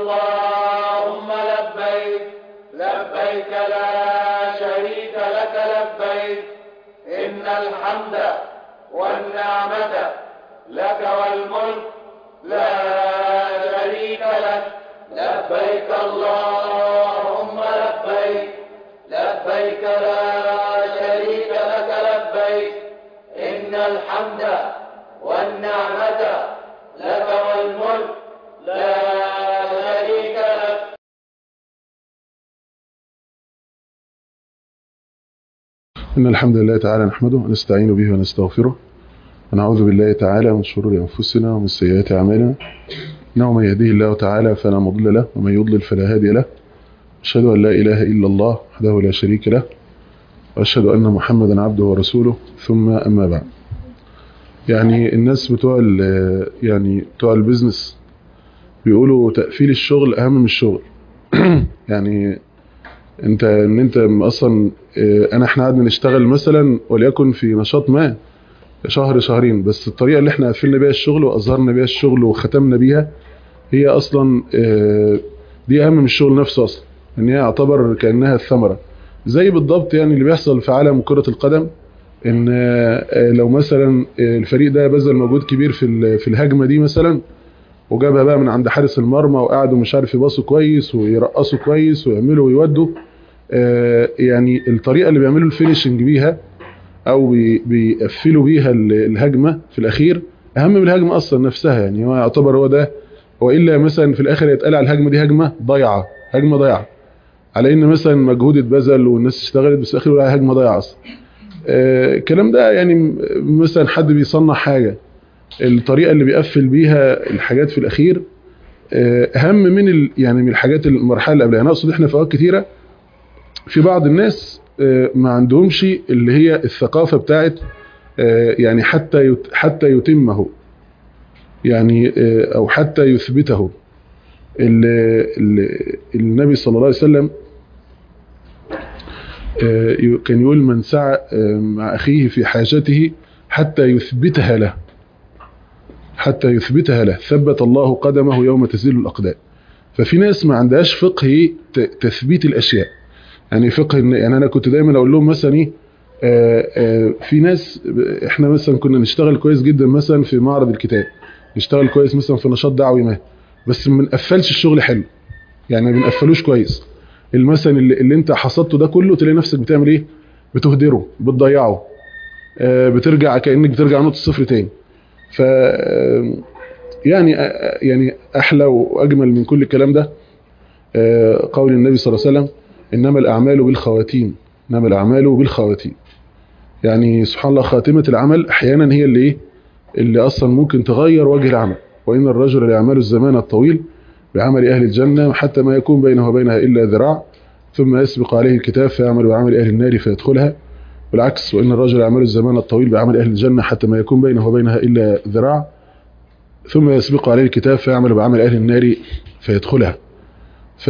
اللهم لبيك لبيك لا شريك لك لبيك إن الحمد والنعمة لك والملك لا شريك لك لبيك اللهم لبيك لبيك لا شريك لك لبيك إن الحمد والنعمة لك والملك لا شريك لك إن الحمد لله تعالى نحمده ونستعين به ونستغفره ونعوذ بالله تعالى من شرور أنفسنا ومن سيئات أعمالنا إنه من يهديه الله تعالى فلا مضل له ومن يضلل فلا هادي له أشهد أن لا إله إلا الله وحده لا شريك له وأشهد أن محمدا عبده ورسوله ثم أما بعد يعني الناس بتوع ال- يعني بتوع البيزنس بيقولوا تقفيل الشغل أهم من الشغل يعني انت ان انت اصلا اه، انا احنا قعدنا نشتغل مثلا وليكن في نشاط ما شهر شهرين بس الطريقه اللي احنا قفلنا بيها الشغل واظهرنا بيها الشغل وختمنا بيها هي اصلا اه، دي اهم من الشغل نفسه اصلا ان هي يعتبر كانها الثمره زي بالضبط يعني اللي بيحصل في عالم كره القدم ان اه، لو مثلا اه، الفريق ده بذل مجهود كبير في ال- في الهجمه دي مثلا وجابها بقى من عند حارس المرمى وقعدوا مش عارف يباصوا كويس ويرقصوا كويس ويعملوا ويودوا آه، يعني الطريقه اللي بيعملوا الفينيشنج بيها او بي- بيقفلوا بيها ال- الهجمه في الاخير اهم من الهجمه اصلا نفسها يعني هو يعتبر هو ده والا مثلا في الاخر يتقال على الهجمه دي هجمه ضايعه هجمه ضايعه على ان مثلا مجهود اتبذل والناس اشتغلت بس في الاخر يقولوا عليها هجمه ضايعه اصلا آه، الكلام ده يعني م- مثلا حد بيصنع حاجه الطريقه اللي بيقفل بيها الحاجات في الاخير آه، اهم من ال يعني من الحاجات المرحله اللي قبلها انا اقصد احنا في اوقات كتيره في بعض الناس آه، ما عندهمش اللي هي الثقافة بتاعت آه، يعني حتى يت- حتى يتمه يعني آه، او حتى يثبته ال- ال- النبي صلى الله عليه وسلم آه، ي- كان يقول من سعى آه، مع اخيه في حاجته حتى يثبتها له حتى يثبتها له ثبت الله قدمه يوم تزل الاقدام ففي ناس ما عندهاش فقه ت- تثبيت الاشياء يعني فقه إن- يعني انا كنت دايما اقول لهم مثلا ايه آه، آه، في ناس احنا مثلا كنا نشتغل كويس جدا مثلا في معرض الكتاب نشتغل كويس مثلا في نشاط دعوي ما بس ما بنقفلش الشغل حلو يعني ما بنقفلوش كويس المثلا اللي, اللي انت حصدته ده كله تلاقي نفسك بتعمل ايه بتهدره بتضيعه آه، بترجع كانك بترجع نقطه الصفر تاني ف آه، يعني آه، يعني احلى واجمل من كل الكلام ده آه، قول النبي صلى الله عليه وسلم انما الاعمال بالخواتيم انما الاعمال بالخواتيم يعني سبحان الله خاتمه العمل احيانا هي اللي ايه اللي اصلا ممكن تغير وجه العمل وان الرجل ليعمل الزمان الطويل بعمل اهل الجنه حتى ما يكون بينه وبينها الا ذراع ثم يسبق عليه الكتاب فيعمل بعمل اهل النار فيدخلها بالعكس وان الرجل يعمل الزمان الطويل بعمل اهل الجنه حتى ما يكون بينه وبينها الا ذراع ثم يسبق عليه الكتاب فيعمل بعمل اهل النار فيدخلها ف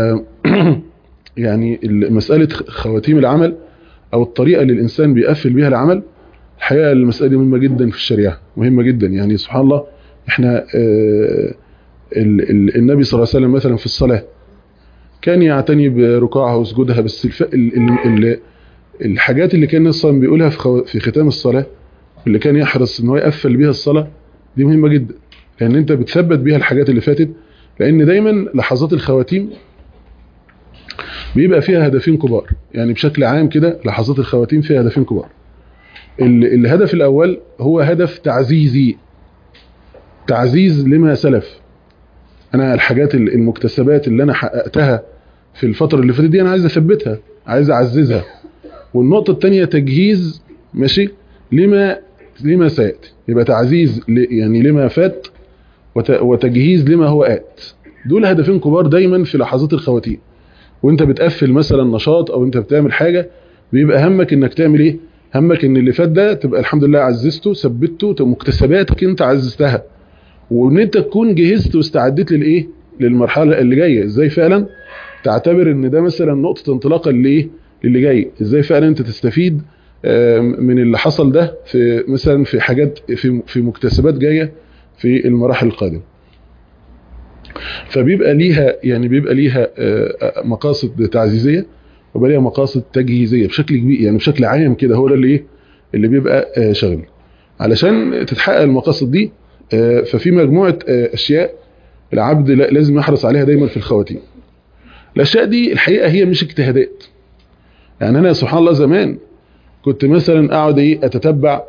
يعني مسألة خواتيم العمل أو الطريقة اللي الإنسان بيقفل بيها العمل الحقيقة المسألة دي مهمة جدا في الشريعة مهمة جدا يعني سبحان الله احنا آه، ال- ال- النبي صلى الله عليه وسلم مثلا في الصلاة كان يعتني بركوعها وسجودها بس الف... ال... ال... ال... الحاجات اللي كان اصلا بيقولها في, خو... في ختام الصلاة اللي كان يحرص ان هو يقفل بيها الصلاة دي مهمة جدا لان انت بتثبت بيها الحاجات اللي فاتت لان دايما لحظات الخواتيم بيبقى فيها هدفين كبار يعني بشكل عام كده لحظات الخواتيم فيها هدفين كبار ال- الهدف الاول هو هدف تعزيزي تعزيز لما سلف انا الحاجات ال- المكتسبات اللي انا حققتها في الفترة اللي فاتت دي انا عايز اثبتها عايز اعززها والنقطة الثانية تجهيز ماشي لما لما سيأتي يبقى تعزيز ل- يعني لما فات وت- وتجهيز لما هو آت دول هدفين كبار دايما في لحظات الخواتيم وانت بتقفل مثلا نشاط او انت بتعمل حاجة بيبقى همك انك تعمل ايه همك ان اللي فات ده تبقى الحمد لله عززته ثبته تبقى مكتسباتك انت عززتها وان انت تكون جهزت واستعدت للايه للمرحله اللي جايه ازاي فعلا تعتبر ان ده مثلا نقطه انطلاقا لايه للي جاي ازاي فعلا انت تستفيد آم، من اللي حصل ده في مثلا في حاجات في في مكتسبات جايه في المراحل القادمه فبيبقى ليها يعني بيبقى ليها آه، مقاصد تعزيزيه وبيبقى ليها مقاصد تجهيزيه بشكل كبير يعني بشكل عام كده هو ده اللي ايه اللي بيبقى آه، شغل علشان تتحقق المقاصد دي آه، ففي مجموعه آه، اشياء العبد لا- لازم يحرص عليها دايما في الخواتيم الاشياء دي الحقيقه هي مش اجتهادات يعني انا سبحان الله زمان كنت مثلا اقعد ايه اتتبع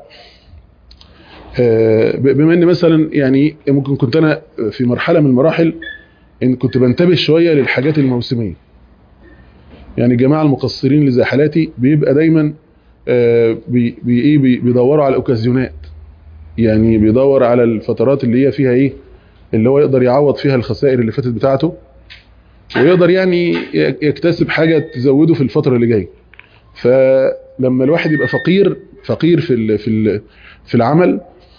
آه، ب- بما ان مثلا يعني ممكن كنت انا في مرحله من المراحل ان كنت بنتبه شويه للحاجات الموسميه يعني الجماعه المقصرين اللي زي حالاتي بيبقى دايما آه، بي بي ايه بي- بيدوروا على الاوكازيونات يعني بيدور على الفترات اللي هي فيها ايه اللي هو يقدر يعوض فيها الخسائر اللي فاتت بتاعته ويقدر يعني يكتسب حاجه تزوده في الفتره اللي جايه فلما الواحد يبقى فقير فقير في ال في ال في العمل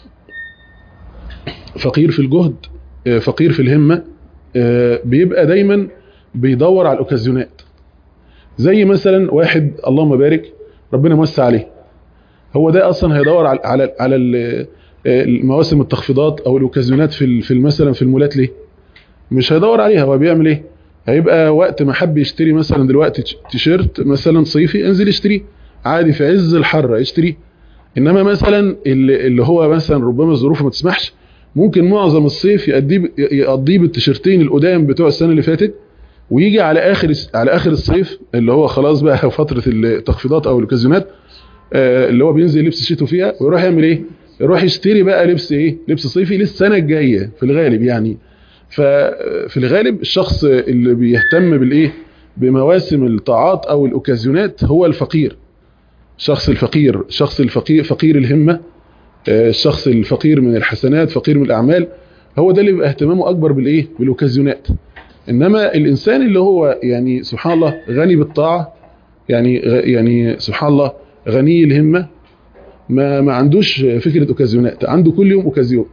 فقير في الجهد آه، فقير في الهمه آه، بيبقى دايما بيدور على الاوكازيونات زي مثلا واحد اللهم بارك ربنا موسع عليه هو ده اصلا هيدور على على على ال- المواسم التخفيضات او الاوكازيونات في ال- في مثلا في المولات ليه مش هيدور عليها هو بيعمل ايه هيبقى وقت ما حب يشتري مثلا دلوقتي تش- تيشيرت مثلا صيفي انزل اشتريه عادي في عز الحر اشتريه انما مثلا اللي, اللي هو مثلا ربما الظروف ما تسمحش ممكن معظم الصيف يقضيه ب- يقضيه بالتيشيرتين القدام بتوع السنه اللي فاتت ويجي على اخر الس- على اخر الصيف اللي هو خلاص بقى فتره التخفيضات او الاوكازيونات آه، اللي هو بينزل لبس شتوي فيها ويروح يعمل ايه يروح يشتري بقى لبس ايه لبس صيفي للسنه الجايه في الغالب يعني ففي الغالب الشخص اللي بيهتم بالايه بمواسم الطاعات او الاوكازيونات هو الفقير الشخص الفقير الشخص الفقير فقير الهمه آه، الشخص الفقير من الحسنات فقير من الاعمال هو ده اللي بيبقى اهتمامه اكبر بالايه بالاوكازيونات انما الانسان اللي هو يعني سبحان الله غني بالطاعه يعني غ- يعني سبحان الله غني الهمه ما ما عندوش فكره اوكازيونات عنده كل يوم اوكازيون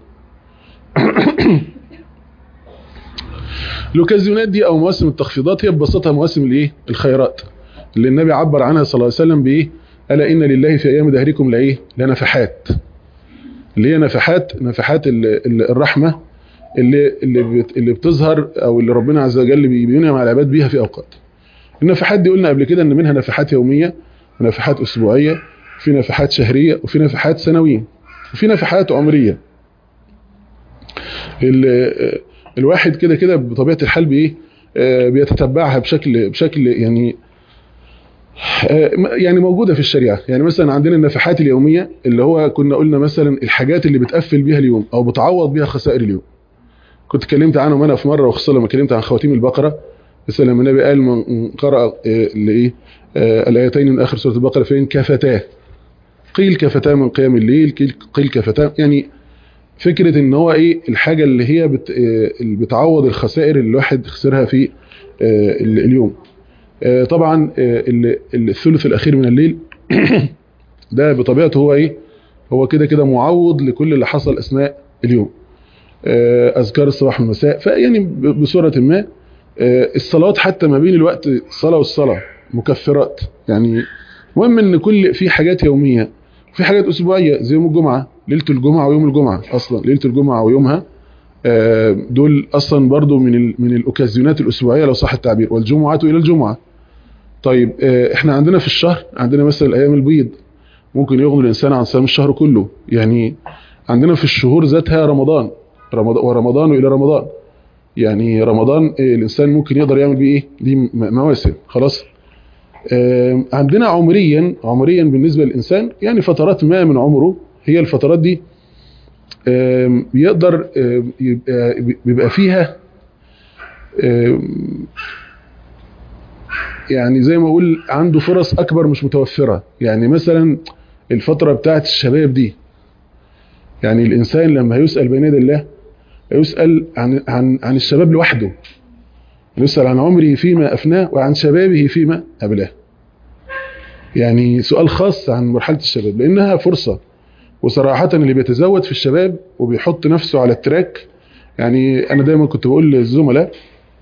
الاوكازيونات دي او مواسم التخفيضات هي ببساطه مواسم الايه الخيرات اللي النبي عبر عنها صلى الله عليه وسلم بايه الا ان لله في ايام دهركم لايه لنفحات اللي هي نفحات نفحات ال- ال- الرحمه اللي اللي بت- اللي بتظهر او اللي ربنا عز وجل بي- بينعم على العباد بيها في اوقات النفحات دي قلنا قبل كده ان منها نفحات يوميه ونفحات اسبوعيه وفي نفحات شهريه وفي نفحات سنويه وفي نفحات عمريه ال- الواحد كده كده بطبيعه الحال بايه آه، بيتتبعها بشكل بشكل يعني آه، يعني موجوده في الشريعه يعني مثلا عندنا النفحات اليوميه اللي هو كنا قلنا مثلا الحاجات اللي بتقفل بيها اليوم او بتعوض بيها خسائر اليوم كنت اتكلمت عنهم انا في مره وخصوصا لما اتكلمت عن خواتيم البقره مثلا لما النبي قال من قرأ آه، اللي ايه آه، الايتين من اخر سوره البقره فين كفتاه قيل كفتاه من قيام الليل قيل قيل كفتاه يعني فكره ان هو ايه الحاجه اللي هي بت آه، اللي بتعوض الخسائر اللي الواحد خسرها في آه، ال- اليوم آه، طبعا آه، ال- ال- الثلث الاخير من الليل ده بطبيعته هو ايه هو كده كده معوض لكل اللي حصل اثناء اليوم آه، اذكار الصباح والمساء فيعني ب- بصوره ما آه، الصلاه حتى ما بين الوقت الصلاه والصلاه مكفرات يعني المهم ان كل في حاجات يوميه في حاجات اسبوعيه زي يوم الجمعه ليله الجمعه ويوم الجمعه اصلا ليله الجمعه ويومها آه، دول اصلا برضو من ال- من الاوكازيونات الاسبوعيه لو صح التعبير والجمعه الى الجمعه طيب آه، احنا عندنا في الشهر عندنا مثلا الايام البيض ممكن يغني الانسان عن صيام الشهر كله يعني عندنا في الشهور ذاتها رمضان رمضان ورمضان الى رمضان يعني رمضان آه، الانسان ممكن يقدر يعمل بيه ايه دي م- مواسم خلاص آم، عندنا عمريا عمريا بالنسبه للانسان يعني فترات ما من عمره هي الفترات دي آم، يقدر آم، يبقى بيبقى فيها آم، يعني زي ما اقول عنده فرص اكبر مش متوفره يعني مثلا الفتره بتاعت الشباب دي يعني الانسان لما هيسال بين يدي الله هيسال عن عن عن الشباب لوحده يسال عن عمره فيما افناه وعن شبابه فيما ابلاه يعني سؤال خاص عن مرحله الشباب لانها فرصه وصراحه اللي بيتزود في الشباب وبيحط نفسه على التراك يعني انا دايما كنت بقول للزملاء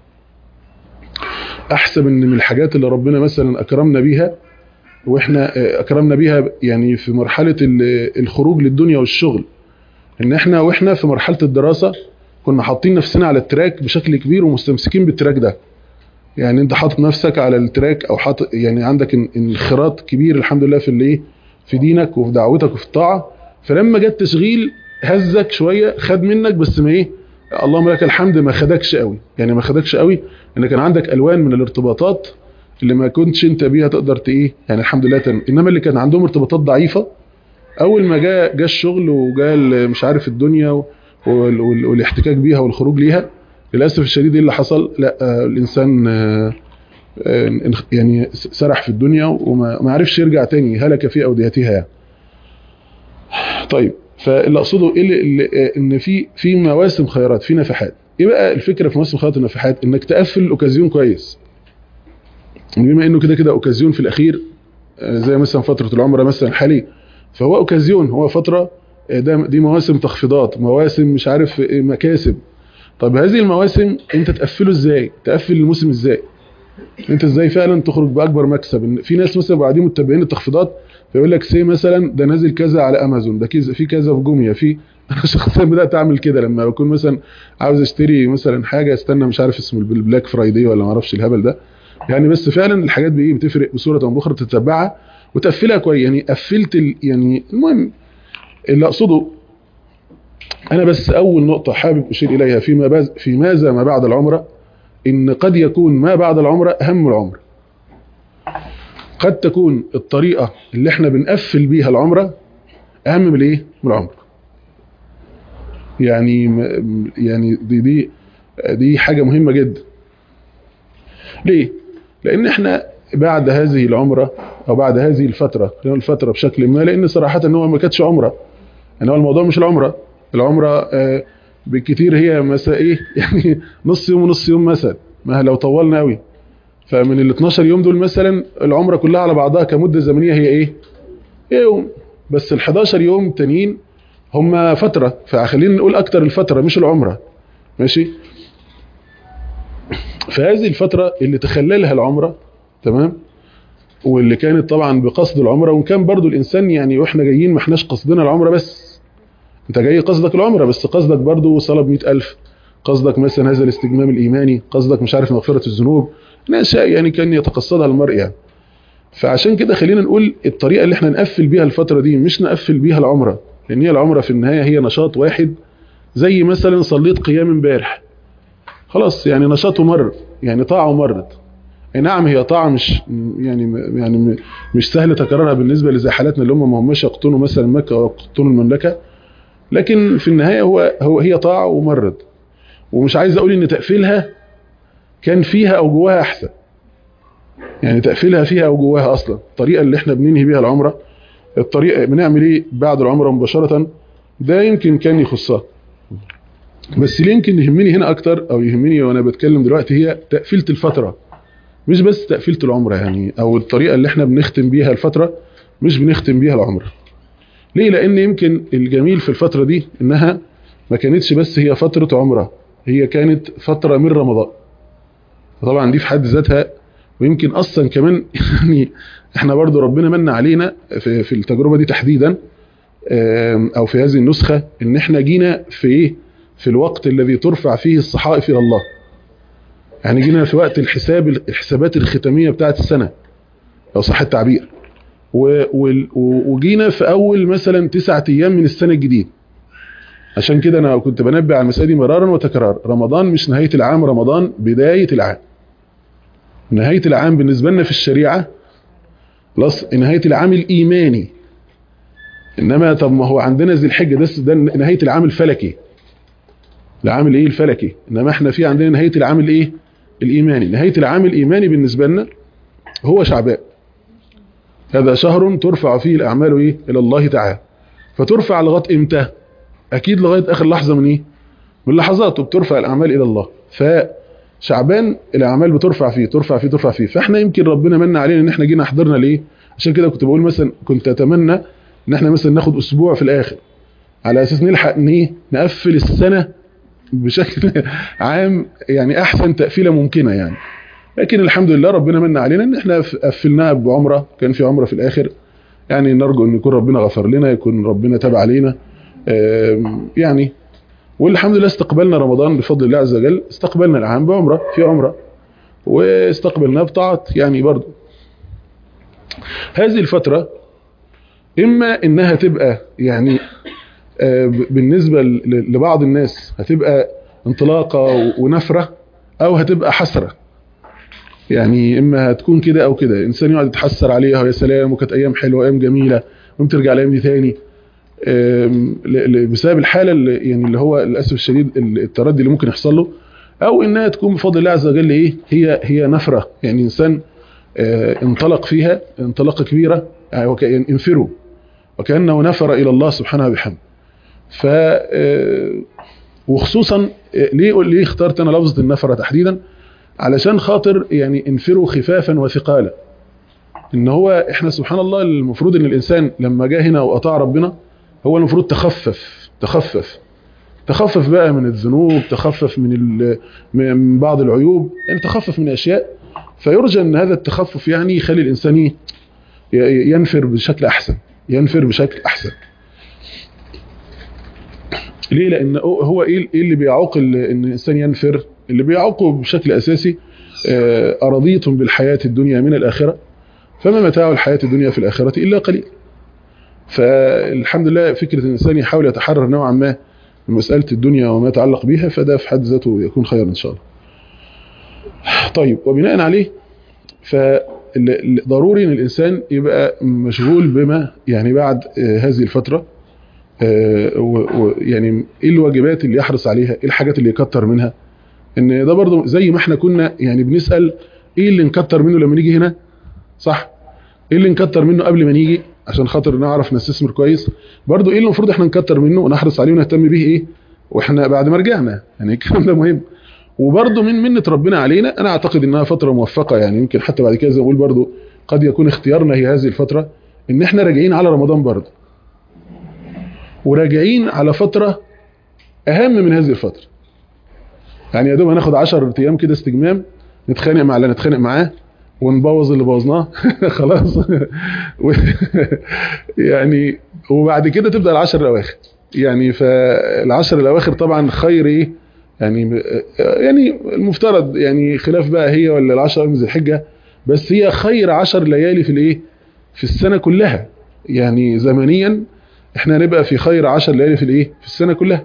احسب ان من الحاجات اللي ربنا مثلا اكرمنا بيها واحنا آه، اكرمنا بيها يعني في مرحله ال- الخروج للدنيا والشغل ان احنا واحنا في مرحله الدراسه كنا حاطين نفسنا على التراك بشكل كبير ومستمسكين بالتراك ده يعني انت حاطط نفسك على التراك او حاطط يعني عندك ان- انخراط كبير الحمد لله في الايه في دينك وفي دعوتك وفي الطاعه فلما جت تشغيل هزك شويه خد منك بس ما ايه اللهم لك الحمد ما خدكش قوي يعني ما خدكش قوي ان كان عندك الوان من الارتباطات اللي ما كنتش انت بيها تقدر ت- ايه يعني الحمد لله تن... انما اللي كان عندهم ارتباطات ضعيفه اول ما جاء جاء الشغل وجاء ال- مش عارف الدنيا و- وال- وال- والاحتكاك بيها والخروج ليها للاسف الشديد ايه اللي حصل لا آه، الانسان آه، آه، انخ- يعني س- سرح في الدنيا وما ما عرفش يرجع تاني هلك في اوديتها يعني طيب فاللي اقصده ايه اللي- اللي- آه، ان في في مواسم خيرات في نفحات ايه بقى الفكره في مواسم خيرات النفحات انك تقفل الاوكازيون كويس بما انه كده كده اوكازيون في الاخير آه، زي مثلا فتره العمره مثلا حاليا فهو اوكازيون هو فتره آه، ده دي مواسم تخفيضات مواسم مش عارف إيه، مكاسب طب هذه المواسم انت تقفله ازاي تقفل الموسم ازاي انت ازاي فعلا تخرج باكبر مكسب إن في ناس مثلا قاعدين متابعين التخفيضات فيقول لك سي مثلا ده نازل كذا على امازون ده كذا في كذا في جوميا في انا شخصيا بدات اعمل كده لما بكون مثلا عاوز اشتري مثلا حاجه استنى مش عارف اسمه البلاك فرايداي ولا ما اعرفش الهبل ده يعني بس فعلا الحاجات بايه بتفرق بصوره او باخرى تتبعها وتقفلها كويس يعني قفلت ال... يعني المهم اللي اقصده انا بس اول نقطه حابب اشير اليها فيما باز في ماذا ما بعد العمره ان قد يكون ما بعد العمره اهم العمره قد تكون الطريقه اللي احنا بنقفل بيها العمره اهم من الايه من العمره يعني م- يعني دي دي دي حاجه مهمه جدا ليه لان احنا بعد هذه العمره او بعد هذه الفتره خلينا نقول الفتره بشكل ما لان صراحه ان هو ما كانتش عمره ان هو الموضوع مش العمره العمره آه، بالكتير هي مثلا ايه يعني نص يوم ونص يوم مثلا ما لو طولنا قوي فمن ال 12 يوم دول مثلا العمره كلها على بعضها كمده زمنيه هي ايه؟ هي يوم بس ال 11 يوم تانيين هم فتره فخلينا نقول اكتر الفتره مش العمره ماشي؟ فهذه الفتره اللي تخللها العمره تمام؟ واللي كانت طبعا بقصد العمره وان كان برضو الانسان يعني واحنا جايين ما احناش قصدنا العمره بس انت جاي قصدك العمره بس قصدك برضو صلاه ب 100000 قصدك مثلا هذا الاستجمام الايماني قصدك مش عارف مغفره الذنوب اشياء يعني كان يتقصدها المرء يعني فعشان كده خلينا نقول الطريقه اللي احنا نقفل بيها الفتره دي مش نقفل بيها العمره لان هي العمره في النهايه هي نشاط واحد زي مثلا صليت قيام امبارح خلاص يعني نشاطه مر يعني طاعه مرت اي نعم هي طاعه مش يعني يعني مش سهل تكرارها بالنسبه لزي حالاتنا اللي هم ما هماش يقطنوا مثلا مكه او يقطنوا المملكه لكن في النهايه هو هو هي طاعه ومرت ومش عايز اقول ان تقفيلها كان فيها او جواها احسن يعني تقفيلها فيها او جواها اصلا الطريقه اللي احنا بننهي بيها العمره الطريقه بنعمل ايه بعد العمره مباشره ده يمكن كان يخصها بس اللي يمكن يهمني هنا اكتر او يهمني وانا بتكلم دلوقتي هي تقفيله الفتره مش بس تقفيله العمره يعني او الطريقه اللي احنا بنختم بيها الفتره مش بنختم بيها العمره ليه لان يمكن الجميل في الفتره دي انها ما كانتش بس هي فتره عمره هي كانت فتره من رمضان طبعا دي في حد ذاتها ويمكن اصلا كمان يعني احنا برضو ربنا من علينا في, في التجربه دي تحديدا او في هذه النسخه ان احنا جينا في ايه في الوقت الذي ترفع فيه الصحائف الى الله يعني جينا في وقت الحساب الحسابات الختاميه بتاعه السنه لو صح التعبير وجينا في اول مثلا تسعة ايام من السنه الجديده عشان كده انا كنت بنبه على المسألة دي مرارا وتكرارا رمضان مش نهايه العام رمضان بدايه العام نهايه العام بالنسبه لنا في الشريعه خلاص نهايه العام الايماني انما طب ما هو عندنا ذي الحجه ده ده نهايه العام الفلكي العام الايه الفلكي انما احنا في عندنا نهايه العام الايه الايماني نهايه العام الايماني بالنسبه لنا هو شعبان هذا شهر ترفع فيه الاعمال ايه الى الله تعالى فترفع لغايه امتى اكيد لغايه اخر لحظه من ايه من لحظات وبترفع الاعمال الى الله فشعبان الاعمال بترفع فيه ترفع فيه ترفع فيه فاحنا يمكن ربنا من علينا ان احنا جينا حضرنا ليه عشان كده كنت بقول مثلا كنت اتمنى ان احنا مثلا ناخد اسبوع في الاخر على اساس نلحق ان ايه نقفل السنه بشكل عام يعني احسن تقفيله ممكنه يعني لكن الحمد لله ربنا من علينا ان احنا قفلناها بعمره كان في عمره في الاخر يعني نرجو ان يكون ربنا غفر لنا يكون ربنا تاب علينا يعني والحمد لله استقبلنا رمضان بفضل الله عز وجل استقبلنا العام بعمرة في عمرة واستقبلناه بطاعات يعني برضو هذه الفترة إما إنها تبقى يعني بالنسبة لبعض الناس هتبقى انطلاقة ونفرة أو هتبقى حسرة يعني إما هتكون كده أو كده إنسان يقعد يتحسر عليها ويا سلام وكانت أيام حلوة أيام جميلة وقوم ترجع الأيام دي تاني بسبب الحالة اللي يعني اللي هو للأسف الشديد التردي اللي ممكن يحصل له أو إنها تكون بفضل الله عز وجل إيه هي هي نفرة يعني إنسان انطلق فيها انطلاقة كبيرة يعني انفروا وكأنه نفر إلى الله سبحانه وبحمده ف وخصوصا ليه ليه اخترت انا لفظه النفره تحديدا علشان خاطر يعني انفروا خفافا وثقالا ان هو احنا سبحان الله المفروض ان الانسان لما جه هنا واطاع ربنا هو المفروض تخفف تخفف تخفف بقى من الذنوب تخفف من من بعض العيوب يعني تخفف من اشياء فيرجى ان هذا التخفف يعني يخلي الانسان ينفر بشكل احسن ينفر بشكل احسن ليه لان هو ايه اللي بيعوق ان الانسان ينفر اللي بيعوقه بشكل اساسي ارضيتم بالحياه الدنيا من الاخره فما متاع الحياه الدنيا في الاخره الا قليل فالحمد لله فكره الانسان يحاول يتحرر نوعا ما من مساله الدنيا وما يتعلق بها فده في حد ذاته يكون خير ان شاء الله طيب وبناء عليه فضروري ان الانسان يبقى مشغول بما يعني بعد هذه الفتره ويعني ايه الواجبات اللي يحرص عليها ايه الحاجات اللي يكتر منها ان ده برضو زي ما احنا كنا يعني بنسأل ايه اللي نكتر منه لما نيجي هنا صح ايه اللي نكتر منه قبل ما نيجي عشان خاطر نعرف نستثمر كويس برضو ايه اللي المفروض احنا نكتر منه ونحرص عليه ونهتم به ايه واحنا بعد ما رجعنا يعني الكلام ده مهم وبرضو من منة ربنا علينا انا اعتقد انها فترة موفقة يعني يمكن حتى بعد كده زي ما بقول برضو قد يكون اختيارنا هي هذه الفترة ان احنا راجعين على رمضان برضو وراجعين على فترة أهم من هذه الفترة يعني يا دوب هناخد 10 أيام كده استجمام نتخانق مع اللي نتخانق معاه ونبوظ اللي بوظناه خلاص و... يعني وبعد كده تبدأ العشر الأواخر يعني فالعشر الأواخر طبعا خير إيه يعني يعني المفترض يعني خلاف بقى هي ولا العشر من ذي الحجة بس هي خير عشر ليالي في الإيه في السنة كلها يعني زمنيا احنا هنبقى في خير عشر ليالي في الايه في السنه كلها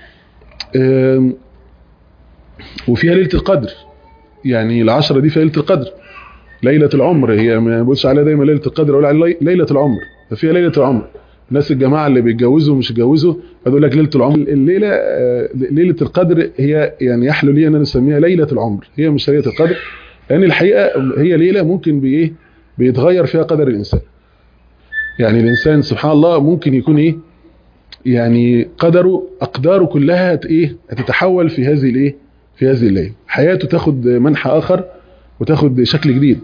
وفيها ليله القدر يعني العشرة دي فيها ليله القدر ليله العمر هي ما بقولش عليها دايما ليله القدر اقول عليها ليله العمر ففيها ليله العمر الناس الجماعه اللي بيتجوزوا ومش يتجوزوا هتقول لك ليله العمر الليله ليله القدر هي يعني يحلو لي ان انا اسميها ليله العمر هي مش ليله القدر لان الحقيقه هي ليله ممكن بايه بيتغير فيها قدر الانسان يعني الانسان سبحان الله ممكن يكون ايه يعني قدره اقداره كلها ايه هتتحول في هذه الايه في هذه الليله حياته تاخد منحى اخر وتاخد شكل جديد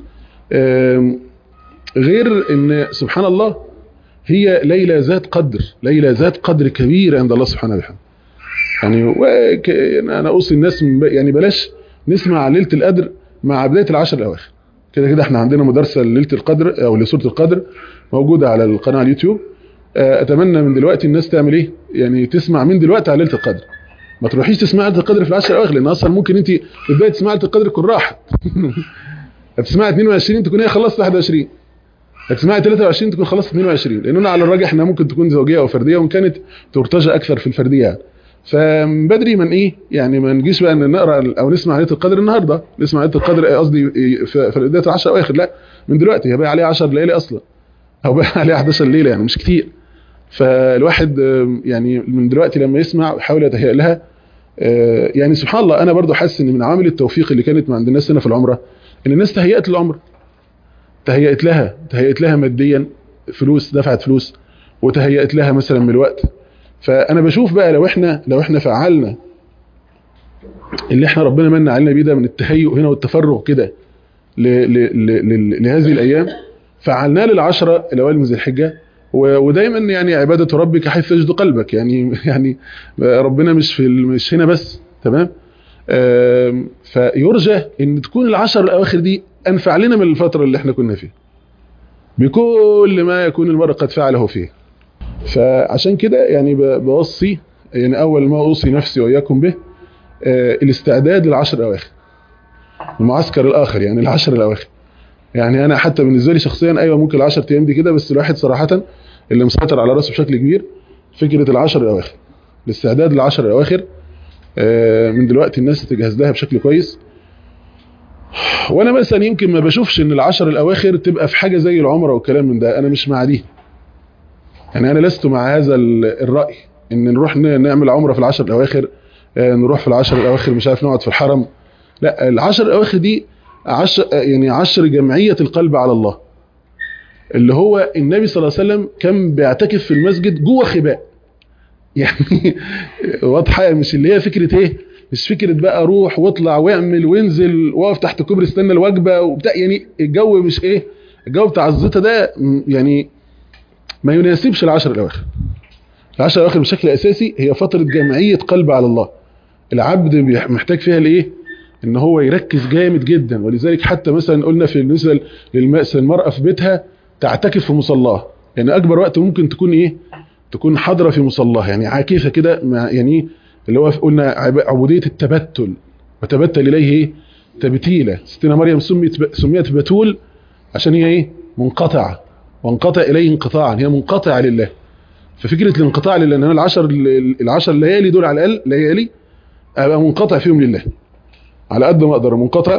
غير ان سبحان الله هي ليله ذات قدر ليله ذات قدر كبير عند الله سبحانه وتعالى يعني وك... انا اوصي الناس يعني بلاش نسمع ليله القدر مع بدايه العشر الاواخر كده كده احنا عندنا مدرسه ليله القدر او لسوره القدر موجوده على القناه على اليوتيوب اتمنى من دلوقتي الناس تعمل ايه يعني تسمع من دلوقتي على ليله القدر ما تروحيش تسمع ليله القدر في العشر الاواخر لان اصلا ممكن انت تبداي تسمعي ليله القدر تكون راحت هتسمعي 22 تكون هي خلصت 21 هتسمعي 23 تكون خلصت 22 لاننا على الراجح انها ممكن تكون زوجيه او فرديه وان كانت ترتجى اكثر في الفرديه يعني فبدري من ايه يعني ما نجيش بقى ان نقرا او نسمع ليله القدر النهارده نسمع ليله القدر قصدي في بدايه العشر اواخر لا من دلوقتي هي بقى عليها 10 ليالي اصلا او بقى عليها 11 ليله يعني مش كتير فالواحد يعني من دلوقتي لما يسمع يحاول يتهيأ لها يعني سبحان الله انا برضو حاسس ان من عوامل التوفيق اللي كانت عند الناس هنا في العمره ان الناس تهيأت للعمره تهيأت لها تهيأت لها ماديا فلوس دفعت فلوس وتهيأت لها مثلا من الوقت فانا بشوف بقى لو احنا لو احنا فعلنا اللي احنا ربنا من علينا بيه ده من التهيؤ هنا والتفرغ كده لهذه الايام فعلناه للعشرة الاوائل من ذي الحجه ودايما يعني عباده ربك حيث تجد قلبك يعني يعني ربنا مش في مش هنا بس تمام فيرجى ان تكون العشر الاواخر دي انفع لنا من الفتره اللي احنا كنا فيها بكل ما يكون المرء قد فعله فيه فعشان كده يعني بوصي يعني اول ما اوصي نفسي واياكم به آه، الاستعداد للعشر الاواخر المعسكر الاخر يعني العشر الاواخر يعني انا حتى بالنسبه لي شخصيا ايوه ممكن العشر ايام دي كده بس الواحد صراحه اللي مسيطر على راسه بشكل كبير فكره العشر الاواخر الاستعداد للعشر الاواخر آه، من دلوقتي الناس تجهز لها بشكل كويس وانا مثلا يمكن ما بشوفش ان العشر الاواخر تبقى في حاجه زي العمره والكلام من ده انا مش مع دي يعني انا لست مع هذا ال- الراي ان نروح ن- نعمل عمره في العشر الاواخر آه، نروح في العشر الاواخر مش عارف نقعد في الحرم لا العشر الاواخر دي عشر يعني عشر جمعيه القلب على الله اللي هو النبي صلى الله عليه وسلم كان بيعتكف في المسجد جوه خباء يعني واضحه مش اللي هي فكره ايه مش فكره بقى اروح واطلع واعمل وانزل واقف تحت كوبري استنى الوجبه وبتاع يعني الجو مش ايه الجو بتاع الزيطه ده م- يعني ما يناسبش العشر الاواخر العشر الاواخر بشكل اساسي هي فتره جمعيه قلب على الله العبد بيح- محتاج فيها الايه ان هو يركز جامد جدا ولذلك حتى مثلا قلنا في بالنسبه للمأس المراه في بيتها تعتكف في مصلاها يعني اكبر وقت ممكن تكون ايه تكون حاضره في مصلاها يعني عاكفه كده مع- يعني اللي هو قلنا عب- عبوديه التبتل وتبتل اليه ايه تبتيله ستنا مريم سميت سميت بتول عشان هي ايه منقطعه وانقطع اليه انقطاعا هي منقطعه لله ففكره الانقطاع لله ان انا العشر العشر ليالي دول على الاقل ليالي ابقى منقطع فيهم لله على قد ما اقدر منقطع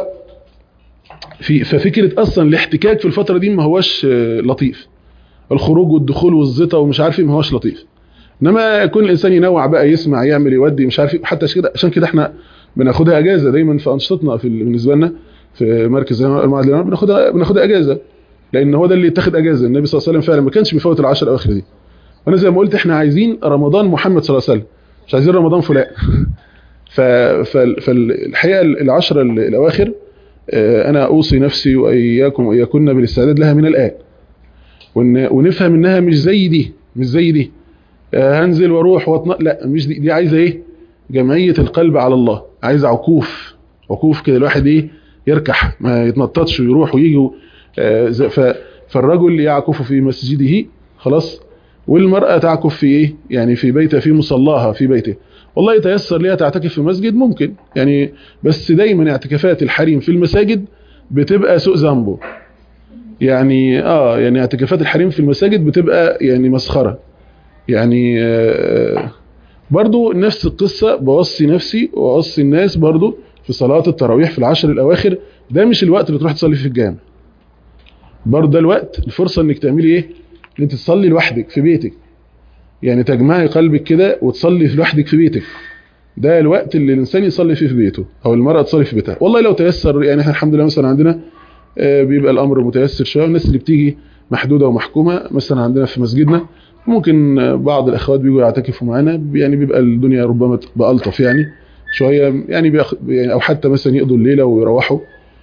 في ففكره اصلا الاحتكاك في الفتره دي ما هوش آه، لطيف الخروج والدخول والزيطه ومش عارف ايه ما هوش لطيف انما يكون الانسان ينوع بقى يسمع يعمل يودي مش عارف ايه حتى عشان كده عشان كده احنا بناخدها اجازه دايما في انشطتنا في ال- بالنسبه لنا في مركز المعهد الإمام بناخدها بناخدها اجازه لان هو ده اللي يتاخد اجازه النبي صلى الله عليه وسلم فعلا ما كانش بيفوت العشر الاواخر دي وانا زي ما قلت احنا عايزين رمضان محمد صلى الله عليه وسلم مش عايزين رمضان فلان ف- فال- فالحقيقه العشر الاواخر آه، انا اوصي نفسي واياكم واياكن بالاستعداد لها من الان ون- ونفهم انها مش زي دي مش زي دي آه، هنزل واروح واطنق لا مش دي دي عايزه ايه جمعيه القلب على الله عايزه عكوف عكوف كده الواحد ايه يركح ما يتنططش ويروح ويجي آه، ز- ف- فالرجل يعكف في مسجده خلاص والمرأة تعكف في ايه يعني في بيتها في مصلاها في بيته والله يتيسر ليها تعتكف في مسجد ممكن يعني بس دايما اعتكافات الحريم في المساجد بتبقى سوء ذنبه يعني اه يعني اعتكافات الحريم في المساجد بتبقى يعني مسخرة يعني آه برضو نفس القصة بوصي نفسي وأوصي الناس برضو في صلاة التراويح في العشر الأواخر ده مش الوقت اللي تروح تصلي في الجامع برضو ده الوقت الفرصة انك تعملي ايه ان انت تصلي لوحدك في بيتك يعني تجمعي قلبك كده وتصلي لوحدك في بيتك ده الوقت اللي الانسان يصلي فيه في بيته او المرأة تصلي في بيتها والله لو تيسر يعني احنا الحمد لله مثلا عندنا آه، بيبقى الامر متيسر شويه والناس اللي بتيجي محدوده ومحكومه مثلا عندنا في مسجدنا ممكن آه، بعض الاخوات بيجوا يعتكفوا معانا يعني بيبقى الدنيا ربما تبقى الطف يعني شويه يعني, بياخد يعني او حتى مثلا يقضوا الليله ويروحوا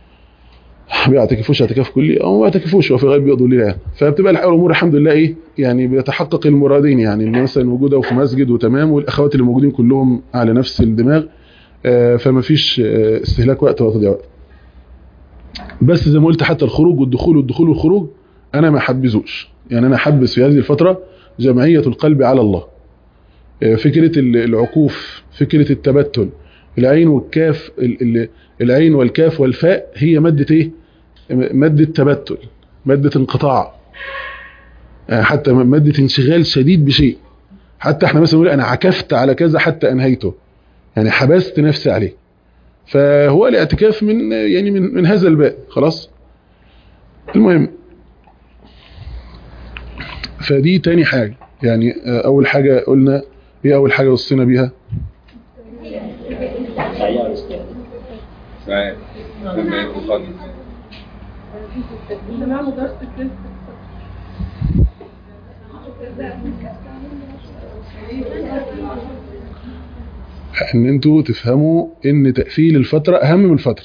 بيعتكفوش اعتكاف كلي او ما يعتكفوش وفي غالب بيقضوا الليله يعني فبتبقى الحقيقة الامور الحمد لله ايه يعني بيتحقق المرادين يعني ان مثلا موجوده وفي مسجد وتمام والاخوات اللي موجودين كلهم على نفس الدماغ آه، فما فيش آه، استهلاك وقت ولا تضييع وقت بس زي ما قلت حتى الخروج والدخول والدخول والخروج انا ما حبذوش يعني انا حبس في هذه الفتره جمعيه القلب على الله آه، فكره ال- العكوف فكره التبتل العين والكاف ال- ال- العين والكاف والفاء هي ماده ايه ماده تبتل ماده انقطاع آه، حتى ماده انشغال شديد بشيء حتى احنا مثلا نقول انا عكفت على كذا حتى انهيته يعني حبست نفسي عليه فهو الاعتكاف من يعني من من هذا الباب خلاص المهم فدي تاني حاجة يعني آه، أول حاجة قلنا هي أول حاجة وصينا بيها صحيح جمعية القلب سمعنا درس الفيزياء ان انتوا تفهموا ان تقفيل الفترة اهم من الفترة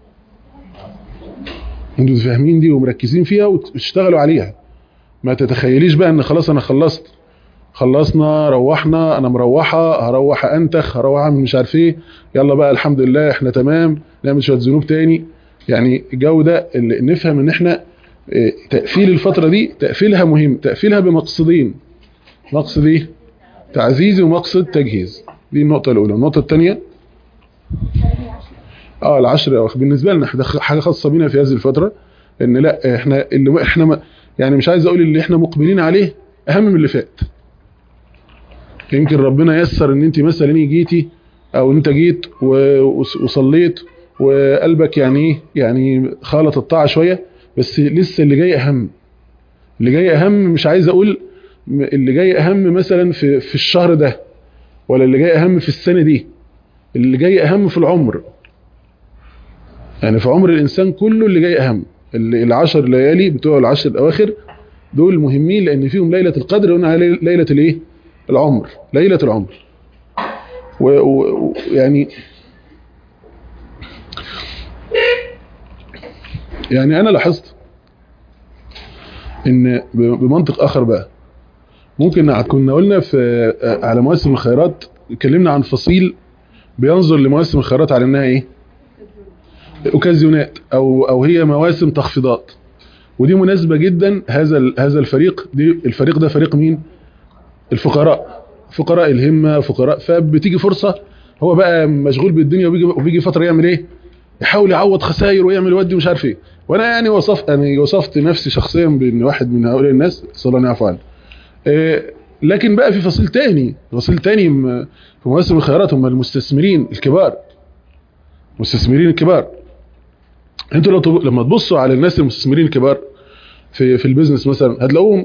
انتوا فاهمين دي ومركزين فيها وتشتغلوا عليها ما تتخيليش بقى ان خلاص انا خلصت خلصنا روحنا انا مروحة هروح انتخ هروح اعمل مش عارف ايه يلا بقى الحمد لله احنا تمام نعمل شوية ذنوب تاني يعني الجو ده اللي نفهم ان احنا اه، تقفيل الفترة دي تقفيلها مهم تقفيلها بمقصدين مقصد ايه تعزيزي ومقصد تجهيز دي النقطة الأولى النقطة الثانية اه العشر الأواخر بالنسبة لنا احنا حاجة خاصة بينا في هذه الفترة ان لا احنا اللي احنا ما يعني مش عايز اقول اللي احنا مقبلين عليه اهم من اللي فات يمكن ربنا يسر ان انت مثلا جيتي او انت جيت و- وص- وصليت وقلبك يعني ايه يعني خالط الطاعة شوية بس لسه اللي جاي اهم اللي جاي اهم مش عايز اقول م- اللي جاي اهم مثلا في في الشهر ده ولا اللي جاي اهم في السنة دي اللي جاي اهم في العمر يعني في عمر الانسان كله اللي جاي اهم اللي- العشر ليالي بتوع العشر الاواخر دول مهمين لان فيهم ليلة القدر وقلنا على ليلة- ليلة الايه العمر ليلة العمر ويعني يعني انا لاحظت ان ب- بمنطق اخر بقى ممكن نع- كنا قلنا في آه، على مواسم الخيرات اتكلمنا عن فصيل بينظر لمواسم الخيرات على انها ايه اوكازيونات او او هي مواسم تخفيضات ودي مناسبه جدا هذا ال- هذا الفريق دي الفريق ده فريق مين الفقراء فقراء الهمه فقراء فبتيجي فرصه هو بقى مشغول بالدنيا وبيجي وبيجي فتره يعمل ايه يحاول يعوض خسائر ويعمل ودي مش عارف ايه وانا يعني وصفت انا وصفت نفسي شخصيا بان واحد من هؤلاء الناس صلى الله عليه وسلم إيه، لكن بقى في فصيل تاني فصيل تاني م- في مواسم الخيرات هم المستثمرين الكبار المستثمرين الكبار انتوا لو تب- لما تبصوا على الناس المستثمرين الكبار في في البيزنس مثلا هتلاقوهم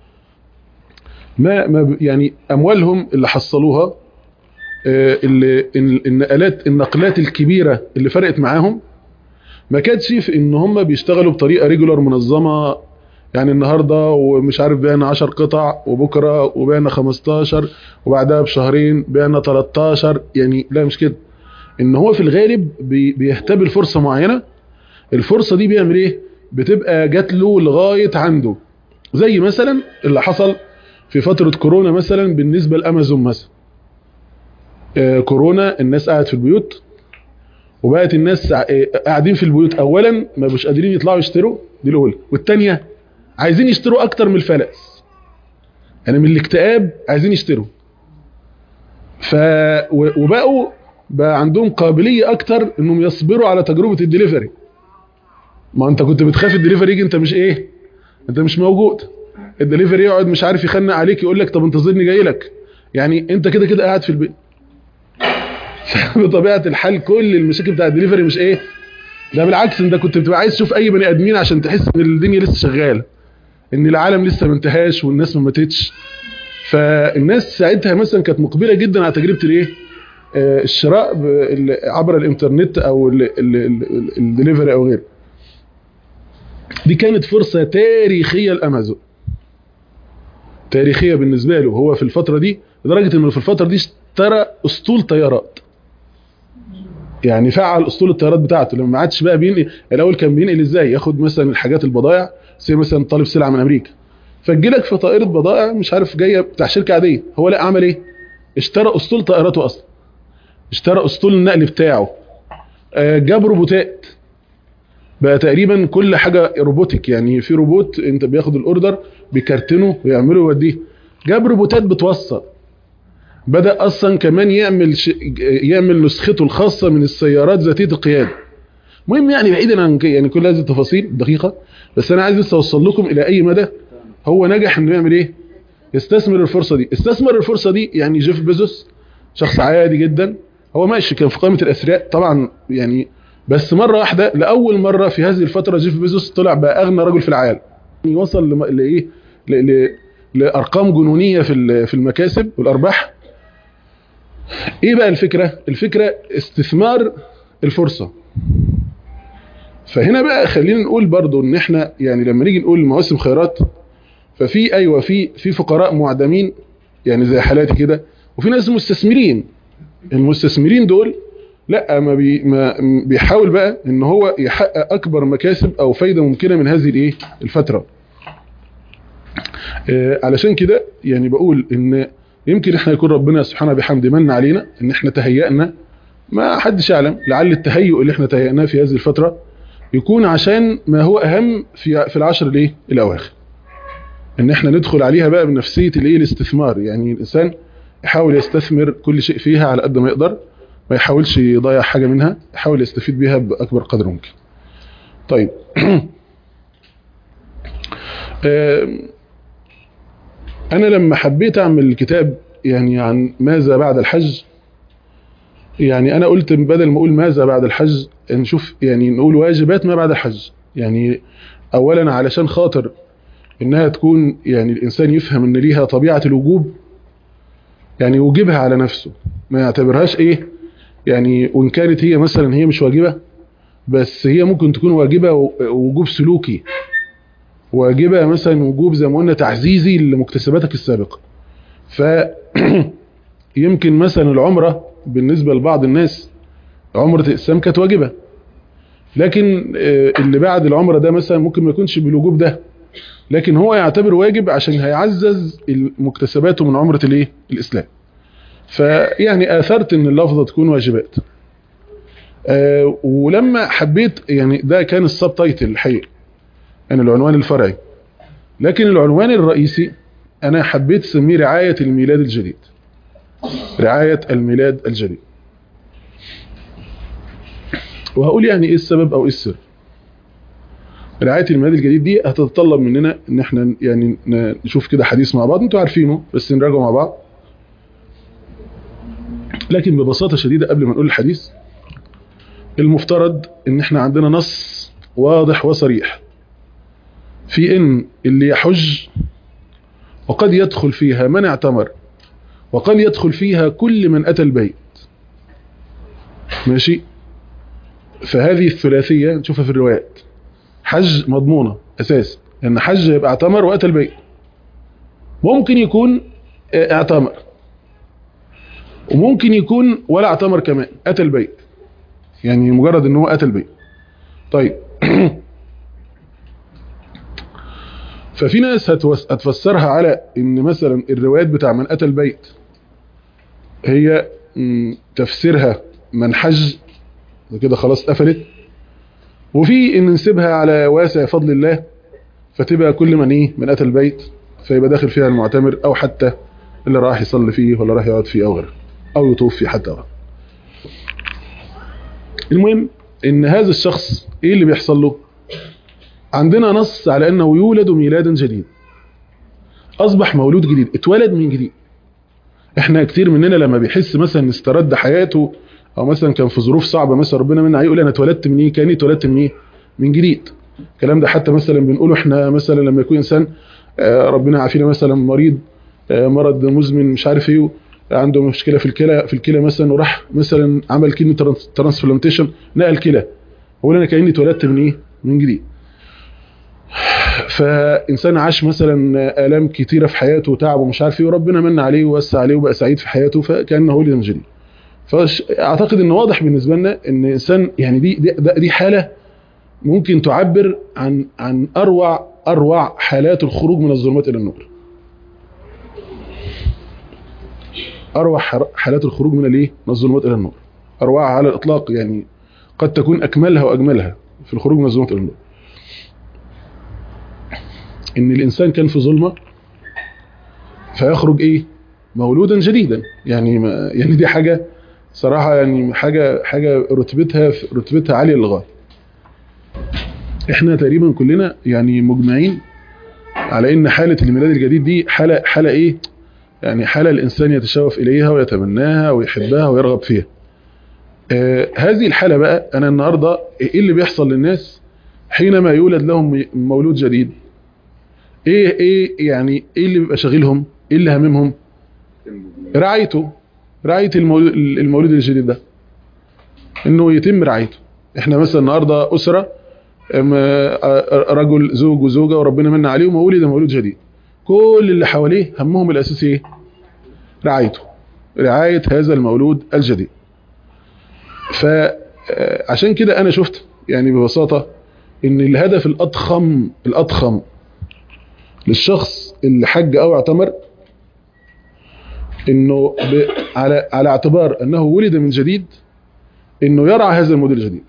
ما ما ب- يعني اموالهم اللي حصلوها آه، اللي ال- النقلات النقلات الكبيره اللي فرقت معاهم ما كانتش في ان هم بيشتغلوا بطريقه ريجولار منظمه يعني النهارده ومش عارف بعنا 10 قطع وبكره وبعنا 15 وبعدها بشهرين بعنا 13 يعني لا مش كده ان هو في الغالب بي- بيهتبل فرصه معينه الفرصه دي بيعمل ايه بتبقى جات له لغايه عنده زي مثلا اللي حصل في فتره كورونا مثلا بالنسبه لامازون مثلا آه، كورونا الناس قاعد في البيوت وبقت الناس ع- آه، قاعدين في البيوت اولا ما مش قادرين يطلعوا يشتروا دي الاولى والثانيه عايزين يشتروا اكتر من الفلس يعني من الاكتئاب عايزين يشتروا ف و- وبقوا بقى عندهم قابليه اكتر انهم يصبروا على تجربه الدليفري ما انت كنت بتخاف الدليفري يجي انت مش ايه انت مش موجود الدليفري يقعد مش عارف يخنق عليك يقول لك طب انتظرني جاي لك يعني انت كده كده قاعد في البيت بطبيعه الحال كل المشاكل بتاع الدليفري مش ايه ده بالعكس انت كنت بتبقى عايز تشوف اي بني ادمين عشان تحس ان الدنيا لسه شغاله ان العالم لسه ما انتهاش والناس ما ماتتش فالناس ساعتها مثلا كانت مقبله جدا على تجربه الايه آه، الشراء ب- ال- عبر الانترنت او ال- ال- ال- الدليفري او غيره دي كانت فرصه تاريخيه لامازون تاريخيه بالنسبه له هو في الفتره دي لدرجه انه في الفتره دي اشترى اسطول طيارات يعني فعل اسطول الطيارات بتاعته لما ما عادش بقى بينقل الاول كان بينقل ازاي ياخد مثلا الحاجات البضائع زي مثلا طالب سلعه من امريكا فتجيلك في طائره بضائع مش عارف جايه بتاع شركه عاديه هو لا عمل ايه اشترى اسطول طائراته اصلا اشترى اسطول النقل بتاعه آه، جاب روبوتات بقى تقريبا كل حاجه روبوتك يعني في روبوت انت بياخد الاوردر بيكرتنه ويعمله ويوديه جاب روبوتات بتوصل بدا اصلا كمان يعمل ش... يعمل نسخته الخاصه من السيارات ذاتيه القياده المهم يعني بعيدا عن ك- يعني كل هذه التفاصيل دقيقه بس انا عايز بس اوصل لكم الى اي مدى هو نجح انه يعمل ايه يستثمر الفرصه دي استثمر الفرصه دي يعني جيف بيزوس شخص عادي جدا هو ماشي كان في قائمه الاثرياء طبعا يعني بس مره واحده لاول مره في هذه الفتره جيف بيزوس طلع بقى اغنى رجل في العالم يعني وصل لم- لايه ل- ل- لارقام جنونيه في ال- في المكاسب والارباح ايه بقى الفكره الفكره استثمار الفرصه فهنا بقى خلينا نقول برضو ان احنا يعني لما نيجي نقول مواسم خيرات ففي ايوه في في فقراء معدمين يعني زي حالاتي كده وفي ناس مستثمرين المستثمرين دول لا ما, بي ما بيحاول بقى ان هو يحقق اكبر مكاسب او فايده ممكنه من هذه الايه الفتره آه علشان كده يعني بقول ان يمكن احنا يكون ربنا سبحانه بحمده من علينا ان احنا تهيأنا ما حدش يعلم لعل التهيؤ اللي احنا تهيأناه في هذه الفتره يكون عشان ما هو اهم في في العشر الايه الاواخر ان احنا ندخل عليها بقى بنفسيه الايه الاستثمار يعني الانسان يحاول يستثمر كل شيء فيها على قد ما يقدر ما يحاولش يضيع حاجة منها يحاول يستفيد بها بأكبر قدر ممكن طيب أنا لما حبيت أعمل كتاب يعني عن ماذا بعد الحج يعني أنا قلت بدل ما أقول ماذا بعد الحج نشوف يعني نقول واجبات ما بعد الحج يعني أولا علشان خاطر إنها تكون يعني الإنسان يفهم إن ليها طبيعة الوجوب يعني يوجبها على نفسه ما يعتبرهاش إيه يعني وإن كانت هي مثلا هي مش واجبة بس هي ممكن تكون واجبة وجوب سلوكي واجبة مثلا وجوب زي ما قلنا تعزيزي لمكتسباتك السابقة ف يمكن مثلا العمرة بالنسبة لبعض الناس عمرة الإسلام كانت واجبة لكن اللي بعد العمرة ده مثلا ممكن ما يكونش بالوجوب ده لكن هو يعتبر واجب عشان هيعزز مكتسباته من عمرة الايه الإسلام فيعني آثرت ان اللفظة تكون واجبات آه ولما حبيت يعني ده كان السب تايتل الحقيقي يعني العنوان الفرعي لكن العنوان الرئيسي انا حبيت اسميه رعاية الميلاد الجديد رعاية الميلاد الجديد وهقول يعني ايه السبب او ايه السر رعاية الميلاد الجديد دي هتتطلب مننا ان احنا يعني نشوف كده حديث مع بعض انتوا عارفينه بس نراجعه مع بعض لكن ببساطة شديدة قبل ما نقول الحديث المفترض ان احنا عندنا نص واضح وصريح في ان اللي يحج وقد يدخل فيها من اعتمر وقد يدخل فيها كل من اتى البيت ماشي فهذه الثلاثية نشوفها في الروايات حج مضمونة اساس ان حج يبقى اعتمر واتى البيت ممكن يكون اعتمر وممكن يكون ولا اعتمر كمان اتى البيت يعني مجرد ان هو اتى البيت طيب ففي ناس هتفسرها على ان مثلا الروايات بتاع من اتى البيت هي تفسيرها من حج كده خلاص قفلت وفي ان نسيبها على واسع فضل الله فتبقى كل من ايه من اتى البيت فيبقى داخل فيها المعتمر او حتى اللي راح يصلي فيه ولا راح يقعد فيه او غيره او يطوف فيه حتى غيره المهم ان هذا الشخص ايه اللي بيحصل له عندنا نص على انه يولد ميلادا جديد اصبح مولود جديد اتولد من جديد احنا كتير مننا لما بيحس مثلا استرد حياته او مثلا كان في ظروف صعبة مثلا ربنا منع يقول انا اتولدت من ايه كاني اتولدت من ايه من جديد الكلام ده حتى مثلا بنقوله احنا مثلا لما يكون انسان ربنا يعافينا مثلا مريض مرض مزمن مش عارف ايه عنده مشكله في الكلى في الكلى مثلا وراح مثلا عمل كيدني ترانسبلانتيشن نقل كلى هو انا كاني اتولدت من ايه من جديد فانسان عاش مثلا الام كتيره في حياته وتعب ومش عارف ايه وربنا من عليه ووسع عليه وبقى سعيد في حياته فكانه ولد من جديد فاعتقد ان واضح بالنسبه لنا ان انسان يعني دي دي, دي حاله ممكن تعبر عن عن اروع اروع حالات الخروج من الظلمات الى النور اروع حالات الخروج من الايه من الظلمات الى النور اروعها على الاطلاق يعني قد تكون اكملها واجملها في الخروج من الظلمات الى النور ان الانسان كان في ظلمه فيخرج ايه مولودا جديدا يعني ما يعني دي حاجه صراحه يعني حاجه حاجه رتبتها رتبتها عاليه للغايه احنا تقريبا كلنا يعني مجمعين على ان حاله الميلاد الجديد دي حاله حاله ايه يعني حالة الإنسان يتشوف إليها ويتمناها ويحبها ويرغب فيها آه هذه الحالة بقى أنا النهاردة إيه اللي بيحصل للناس حينما يولد لهم مولود جديد إيه إيه يعني إيه اللي بيبقى شاغلهم إيه اللي هممهم رعايته رعاية المولود, المولود الجديد ده إنه يتم رعايته إحنا مثلا النهاردة أسرة رجل زوج وزوجة وربنا من عليهم وولد مولود جديد كل اللي حواليه همهم الأساسي ايه رعايته رعاية هذا المولود الجديد فعشان كده أنا شفت يعني ببساطة ان الهدف الأضخم الأضخم للشخص اللي حج أو اعتمر انه على على اعتبار انه ولد من جديد انه يرعى هذا المولود الجديد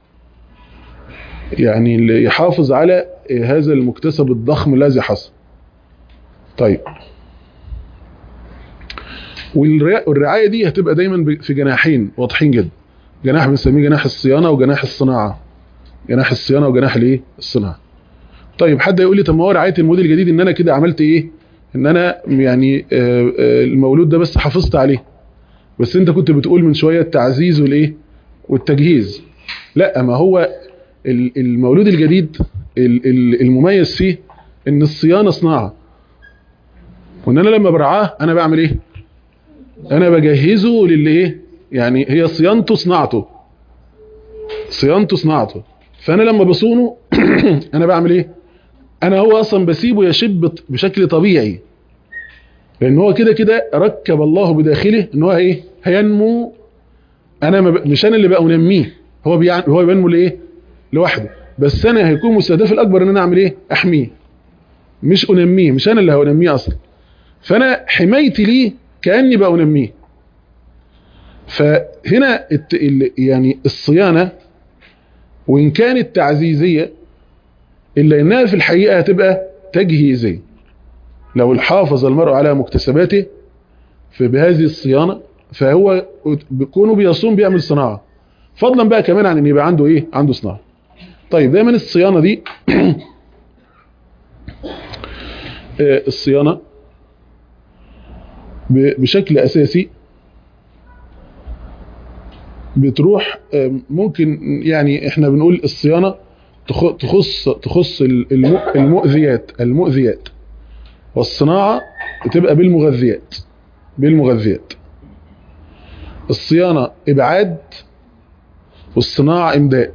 يعني يحافظ على هذا المكتسب الضخم الذي حصل طيب والرع- والرعايه دي هتبقى دايما ب- في جناحين واضحين جدا جناح بنسميه جناح الصيانه وجناح الصناعه جناح الصيانه وجناح الايه الصناعه طيب حد يقول لي طب ما هو رعايه المولود الجديد ان انا كده عملت ايه ان انا يعني آه، آه، المولود ده بس حافظت عليه بس انت كنت بتقول من شويه التعزيز والايه والتجهيز لا ما هو ال- المولود الجديد ال- ال- المميز فيه ان الصيانه صناعه وان انا لما برعاه انا بعمل ايه انا بجهزه للي ايه يعني هي صيانته صناعته صيانته صناعته فانا لما بصونه انا بعمل ايه انا هو اصلا بسيبه يشب بشكل طبيعي لان هو كده كده ركب الله بداخله ان هو ايه هينمو انا ما ب... مش انا اللي بقى انميه هو بيع... هو بينمو لايه لوحده بس انا هيكون مستهدفي الاكبر ان انا اعمل ايه احميه مش انميه مش انا اللي هنميه اصلا فانا حمايتي ليه كاني بقى انميه فهنا الت... ال... يعني الصيانه وان كانت تعزيزيه الا انها في الحقيقه هتبقى تجهيزيه لو حافظ المرء على مكتسباته فبهذه الصيانه فهو كونه بيصوم بيعمل صناعه فضلا بقى كمان عن ان يبقى عنده ايه عنده صناعه طيب دايما الصيانه دي آه، الصيانه ب- بشكل اساسي بتروح آه، ممكن يعني احنا بنقول الصيانه تخ- تخص تخص الم- المؤذيات المؤذيات والصناعه بتبقى بالمغذيات بالمغذيات الصيانه ابعاد والصناعه امداد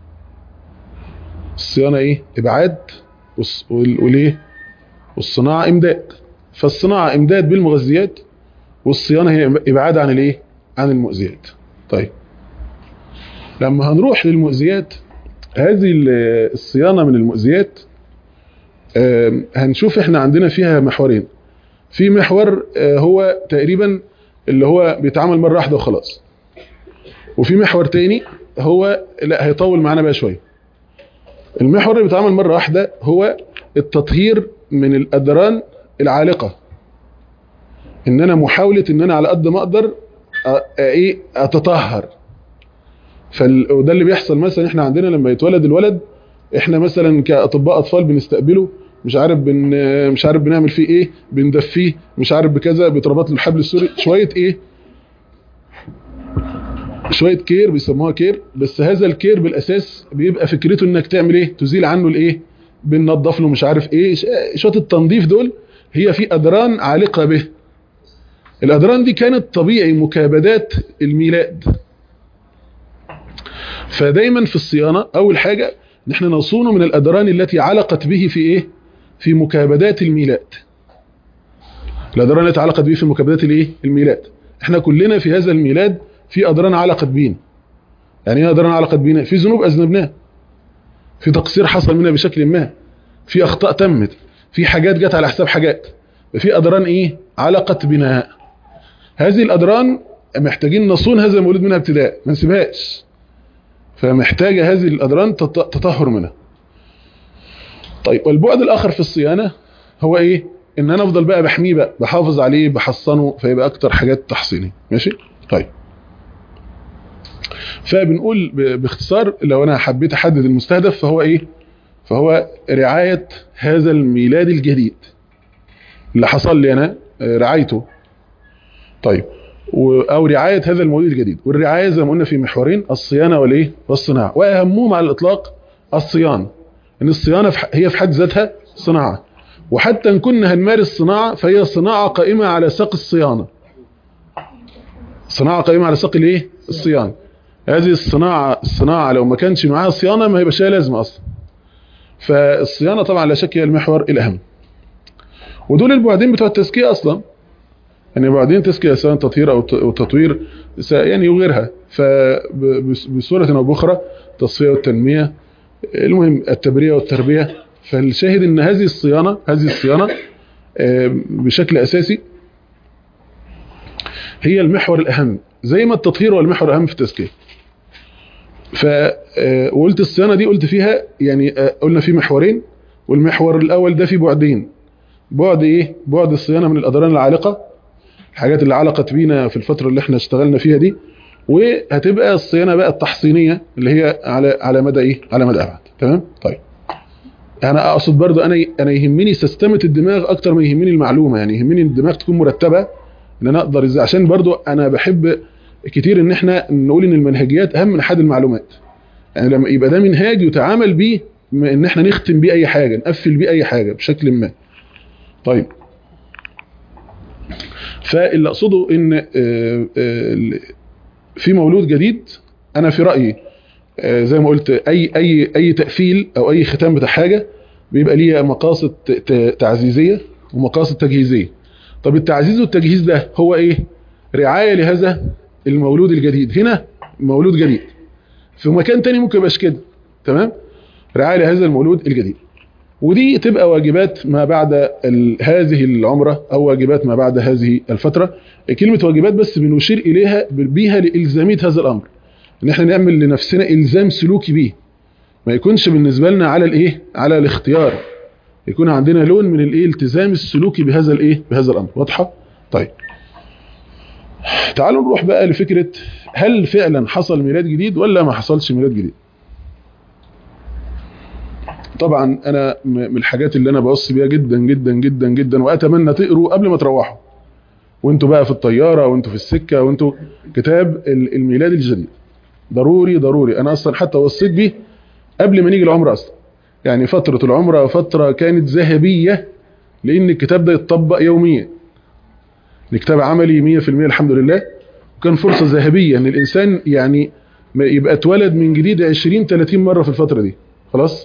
الصيانه ايه ابعاد والص- وال- والايه والصناعه امداد فالصناعه امداد بالمغذيات والصيانه هي ابعاد عن الايه عن المؤذيات طيب لما هنروح للمؤذيات هذه ال- الصيانه من المؤذيات آم، هنشوف احنا عندنا فيها محورين في محور آه، هو تقريبا اللي هو بيتعمل مره واحده وخلاص وفي محور تاني هو لا هيطول معانا بقى شويه المحور اللي بيتعمل مره واحده هو التطهير من الادران العالقه ان انا محاوله ان انا على قد ما اقدر أ- أ- ايه اتطهر فال... وده اللي بيحصل مثلا احنا عندنا لما يتولد الولد احنا مثلا كاطباء اطفال بنستقبله مش عارف بن مش عارف بنعمل فيه ايه بندفيه مش عارف بكذا بيتربط له الحبل السوري شويه ايه شويه كير بيسموها كير بس هذا الكير بالاساس بيبقى فكرته انك تعمل ايه تزيل عنه الايه بننضف له مش عارف ايه ش- شويه التنظيف دول هي في ادران عالقه به الادران دي كانت طبيعي مكابدات الميلاد فدايما في الصيانه اول حاجه ان احنا نصونه من الادران التي علقت به في ايه في مكابدات الميلاد الادران التي علقت به في مكابدات الايه الميلاد احنا كلنا في هذا الميلاد في ادران علقت بينا يعني ايه ادران علقت بينا في ذنوب اذنبناها في تقصير حصل منا بشكل ما في اخطاء تمت في حاجات جت على حساب حاجات في ادران ايه علقت بنا هذه الادران محتاجين نصون هذا المولود منها ابتداء ما نسيبهاش فمحتاجه هذه الادران تط- تطهر منها طيب والبعد الاخر في الصيانه هو ايه ان انا افضل بقى بحميه بقى بحافظ عليه بحصنه فيبقى اكتر حاجات تحصيني ماشي طيب فبنقول ب- باختصار لو انا حبيت احدد المستهدف فهو ايه فهو رعايه هذا الميلاد الجديد اللي حصل لي انا آه، رعايته طيب و- او رعايه هذا المولود الجديد والرعايه زي ما قلنا في محورين الصيانه والايه والصناعه واهمهم على الاطلاق الصيانه ان الصيانه في ح- هي في حد ذاتها صناعه وحتى ان كنا هنمارس صناعه فهي صناعه قائمه على ساق الصيانه صناعه قائمه على ساق الايه الصيانه هذه الصناعه الصناعه لو ما كانش معاها صيانه ما هيبقاش لها لازمه اصلا فالصيانه طبعا لا شك هي المحور الاهم ودول البعدين بتوع التزكيه اصلا يعني بعدين تزكيه سواء تطهير او ت- أو تطوير س- يعني وغيرها فبصوره او باخرى التصفيه والتنميه المهم التبريه والتربيه فالشاهد ان هذه الصيانه هذه الصيانه آه، بشكل اساسي هي المحور الاهم زي ما التطهير هو المحور الاهم في التزكيه ف آه، وقلت الصيانه دي قلت فيها يعني آه، قلنا في محورين والمحور الاول ده فيه بعدين بعد ايه بعد الصيانه من الاضرار العالقه الحاجات اللي علقت بينا في الفتره اللي احنا اشتغلنا فيها دي وهتبقى الصيانه بقى التحصينيه اللي هي على على مدى ايه على مدى ابعد تمام طيب انا اقصد برضو انا انا يهمني سيستمه الدماغ اكتر ما يهمني المعلومه يعني يهمني الدماغ تكون مرتبه ان انا اقدر ازاي عشان برضو انا بحب كتير ان احنا نقول ان المنهجيات اهم من حد المعلومات يعني لما يبقى ده منهاج يتعامل بيه ان احنا نختم بيه اي حاجه نقفل بيه اي حاجه بشكل ما طيب فاللي اقصده ان في مولود جديد انا في رايي زي ما قلت اي اي اي تقفيل او اي ختام بتاع حاجه بيبقى ليها مقاصد تعزيزيه ومقاصد تجهيزيه طب التعزيز والتجهيز ده هو ايه رعايه لهذا المولود الجديد هنا مولود جديد في مكان تاني ممكن يبقاش كده تمام رعايه لهذا المولود الجديد ودي تبقى واجبات ما بعد هذه العمره او واجبات ما بعد هذه الفتره كلمه واجبات بس بنشير اليها بيها لالزاميه هذا الامر ان احنا نعمل لنفسنا الزام سلوكي بيه ما يكونش بالنسبه لنا على الايه على الاختيار يكون عندنا لون من الايه التزام السلوكي بهذا الايه بهذا الامر واضحه طيب تعالوا نروح بقى لفكره هل فعلا حصل ميلاد جديد ولا ما حصلش ميلاد جديد طبعا انا من الحاجات اللي انا بوصي بيها جدا جدا جدا جدا واتمنى تقروا قبل ما تروحوا وانتوا بقى في الطياره وانتوا في السكه وانتوا كتاب الميلاد الجديد ضروري ضروري انا اصلا حتى وصيت بيه قبل ما نيجي العمره اصلا يعني فتره العمره فتره كانت ذهبيه لان الكتاب ده يتطبق يوميا الكتاب عملي 100% الحمد لله وكان فرصه ذهبيه ان الانسان يعني يبقى اتولد من جديد 20 30 مره في الفتره دي خلاص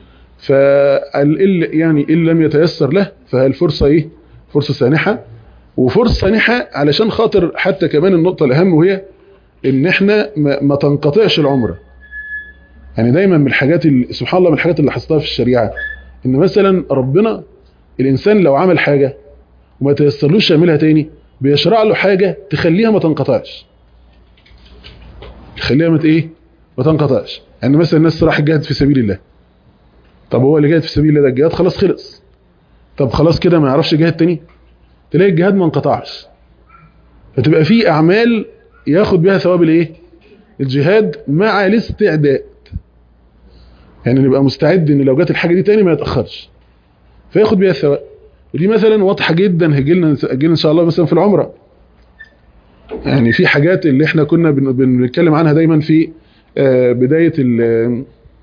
فال يعني ان لم يتيسر له فالفرصه ايه فرصه سانحه وفرصه سانحه علشان خاطر حتى كمان النقطه الاهم وهي ان احنا ما, ما تنقطعش العمره يعني دايما من الحاجات اللي سبحان الله من الحاجات اللي لاحظتها في الشريعه ان مثلا ربنا الانسان لو عمل حاجه وما تيسرلوش يعملها تاني بيشرع له حاجه تخليها ما تنقطعش تخليها ما ايه ما تنقطعش يعني مثلا الناس راح جاهد في سبيل الله طب هو اللي جاهد في سبيل الله ده الجهاد خلاص خلص طب خلاص كده ما يعرفش يجاهد تاني تلاقي الجهاد ما انقطعش فتبقى في اعمال ياخد بها ثواب الايه الجهاد مع الاستعداد يعني نبقى مستعد ان لو جت الحاجه دي تاني ما يتاخرش فياخد بيها الثواب ودي مثلا واضحه جدا هيجي لنا ان شاء الله مثلا في العمره يعني في حاجات اللي احنا كنا بنتكلم عنها دايما في بدايه ال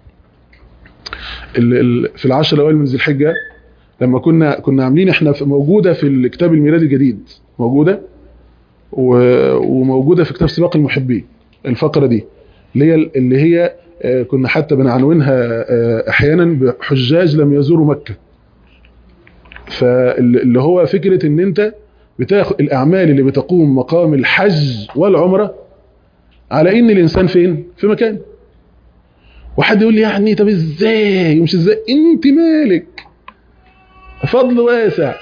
في العشر الاوائل من ذي الحجه لما كنا كنا عاملين احنا موجوده في الكتاب الميلادي الجديد موجوده وموجوده في كتاب سباق المحبين الفقره دي اللي هي اللي هي كنا حتى بنعنونها احيانا بحجاج لم يزوروا مكه فاللي هو فكره ان انت بتاخد الاعمال اللي بتقوم مقام الحج والعمره على ان الانسان فين في مكان وحد يقول لي يعني طب ازاي مش ازاي انت مالك فضل واسع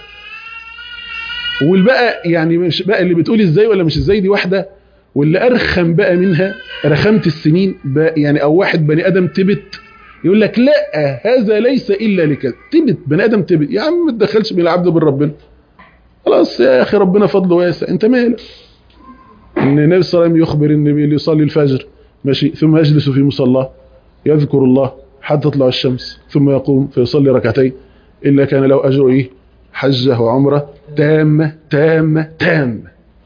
والبقى يعني مش بقى اللي بتقول ازاي ولا مش ازاي دي واحده واللي ارخم بقى منها رخمت السنين بقى يعني او واحد بني ادم تبت يقول لك لا هذا ليس الا لكذا تبت بني ادم تبت يا عم ما تدخلش بين العبد وبين ربنا خلاص يا اخي ربنا فضله واسع انت مالك ان النبي صلى الله عليه وسلم يخبر ان اللي يصلي الفجر ماشي ثم يجلس في مصلاه يذكر الله حتى تطلع الشمس ثم يقوم فيصلي ركعتين إلا كان له أجر إيه حجة وعمرة تامة تامة تامة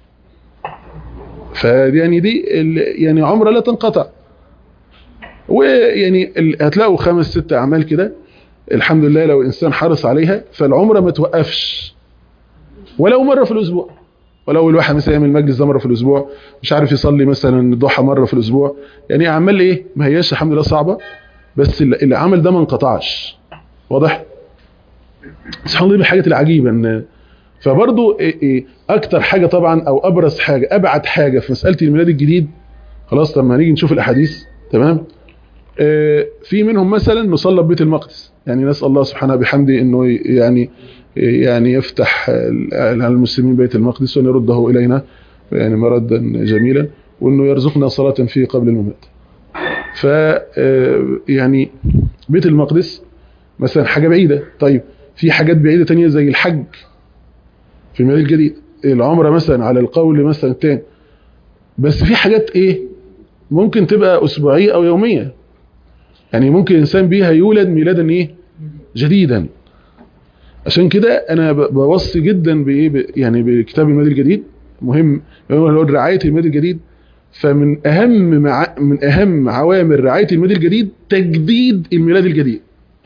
فيعني دي يعني عمرة لا تنقطع ويعني هتلاقوا خمس ست أعمال كده الحمد لله لو إنسان حرص عليها فالعمرة ما توقفش ولو مرة في الأسبوع ولو الواحد مثلا يعمل مجلس ده مرة في الأسبوع مش عارف يصلي مثلا الضحى مرة في الأسبوع يعني أعمال إيه ما هياش الحمد لله صعبة بس العمل ده ما انقطعش واضح سبحان الله من الحاجات العجيبة ان فبرضو إيه إيه اكتر حاجة طبعا او ابرز حاجة ابعد حاجة في مسألة الميلاد الجديد خلاص لما نيجي نشوف الاحاديث تمام إيه في منهم مثلا نصلى ببيت المقدس يعني نسأل الله سبحانه بحمده انه يعني يعني يفتح على المسلمين بيت المقدس وان يرده الينا يعني مردا جميلا وانه يرزقنا صلاة فيه قبل الممات ف يعني بيت المقدس مثلا حاجة بعيدة طيب في حاجات بعيدة تانية زي الحج في الميلاد الجديد العمره مثلا على القول مثلا التاني بس في حاجات ايه ممكن تبقى اسبوعيه او يوميه يعني ممكن الانسان بيها يولد ميلادا ايه جديدا عشان كده انا ب- بوصي جدا بايه ب- يعني بكتاب الميلاد الجديد مهم هو رعايه الميلاد الجديد فمن اهم مع من اهم عوامل رعايه الميلاد الجديد تجديد الميلاد الجديد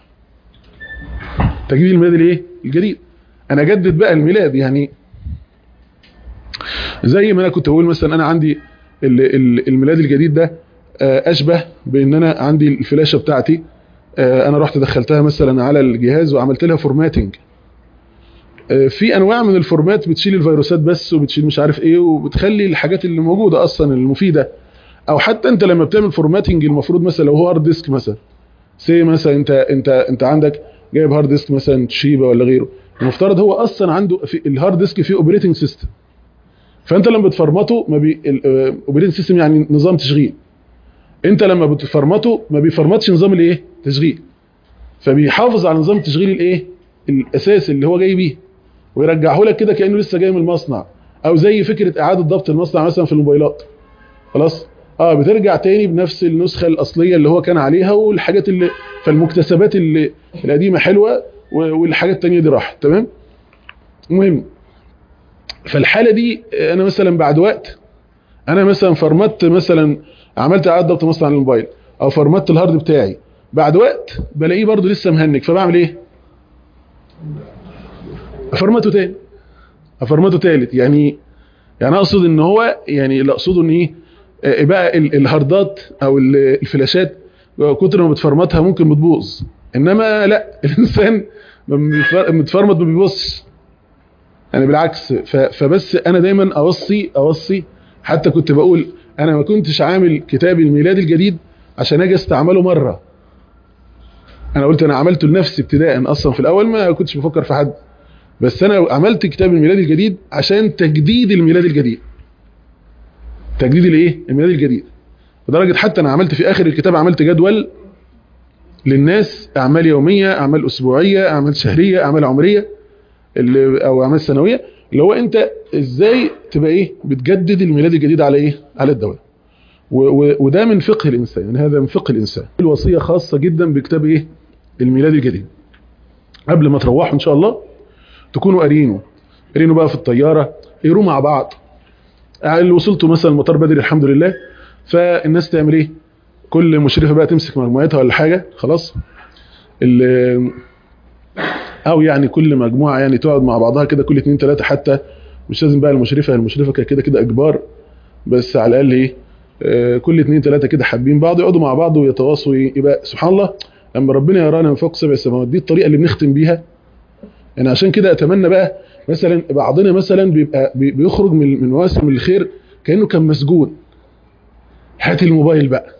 تجديد الميلاد الايه الجديد انا اجدد بقى الميلاد يعني زي ما انا كنت بقول مثلا انا عندي ال- ال- الميلاد الجديد ده آه، اشبه بان انا عندي الفلاشه بتاعتي آه، انا رحت دخلتها مثلا على الجهاز وعملت لها فورماتنج آه، في انواع من الفورمات بتشيل الفيروسات بس وبتشيل مش عارف ايه وبتخلي الحاجات اللي موجوده اصلا المفيده او حتى انت لما بتعمل فورماتنج المفروض مثلا لو هو هارد ديسك مثلا سي مثلا انت انت انت عندك جايب هارد ديسك مثلا شيبه ولا غيره المفترض هو اصلا عنده في الهارد ديسك فيه اوبريتنج سيستم فانت لما بتفرمته ما بي الاوبريتنج سيستم يعني نظام تشغيل انت لما بتفرمته ما بيفرمتش نظام الايه تشغيل فبيحافظ على نظام التشغيل الايه الاساسي اللي هو جاي بيه ويرجعه لك كده كانه لسه جاي من المصنع او زي فكره اعاده ضبط المصنع مثلا في الموبايلات خلاص اه بترجع تاني بنفس النسخه الاصليه اللي هو كان عليها والحاجات اللي فالمكتسبات اللي القديمه حلوه و- والحاجات التانيه دي راحت تمام المهم فالحاله دي انا مثلا بعد وقت انا مثلا فرمت مثلا عملت اعاده ضبط مصنع للموبايل او فرمت الهارد بتاعي بعد وقت بلاقيه برضو لسه مهنج فبعمل ايه افرمته تاني افرمته تالت يعني يعني اقصد ان هو يعني اللي اقصده ان ايه آه، بقى ال- الهاردات او ال- الفلاشات كتر ما بتفرمتها ممكن بتبوظ انما لا الانسان لما بيفر- متفرمط ما بيبصش يعني بالعكس ف- فبس انا دايما اوصي اوصي حتى كنت بقول انا ما كنتش عامل كتاب الميلاد الجديد عشان اجي استعمله مره انا قلت انا عملته لنفسي ابتداء اصلا في الاول ما كنتش بفكر في حد بس انا عملت كتاب الميلاد الجديد عشان تجديد الميلاد الجديد تجديد الايه الميلاد الجديد لدرجه حتى انا عملت في اخر الكتاب عملت جدول للناس اعمال يوميه اعمال اسبوعيه اعمال شهريه اعمال عمريه اللي او اعمال سنويه اللي هو انت ازاي تبقى ايه بتجدد الميلاد الجديد على ايه على الدوام و- و- وده من فقه الانسان يعني هذا من فقه الانسان الوصيه خاصه جدا بكتاب ايه الميلاد الجديد قبل ما تروحوا ان شاء الله تكونوا قارينه قارينه بقى في الطياره قروه مع بعض اللي وصلتوا مثلا المطار بدري الحمد لله فالناس تعمل ايه كل مشرفه بقى تمسك مجموعتها ولا حاجه خلاص ال- او يعني كل مجموعه يعني تقعد مع بعضها كده كل اتنين تلاته حتى مش لازم بقى المشرفه المشرفه كده كده كده اجبار بس على الاقل ايه آه، كل اتنين تلاته كده حابين بعض يقعدوا مع بعض ويتواصوا يبقى سبحان الله لما ربنا يرانا من فوق سبع سماوات دي الطريقه اللي بنختم بيها يعني عشان كده اتمنى بقى مثلا بعضنا مثلا بيبقى بي- بيخرج من من مواسم الخير كانه كان مسجون هات الموبايل بقى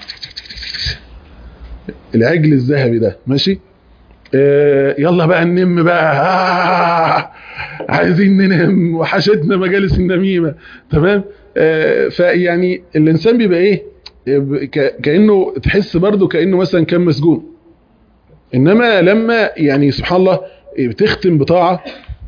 العجل الذهبي ده ماشي آه يلا بقى ننم بقى آه عايزين ننام وحشتنا مجالس النميمه تمام آه فيعني الانسان بيبقى ايه ب- ك- كانه تحس برضه كانه مثلا كان مسجون انما لما يعني سبحان الله بتختم بطاعه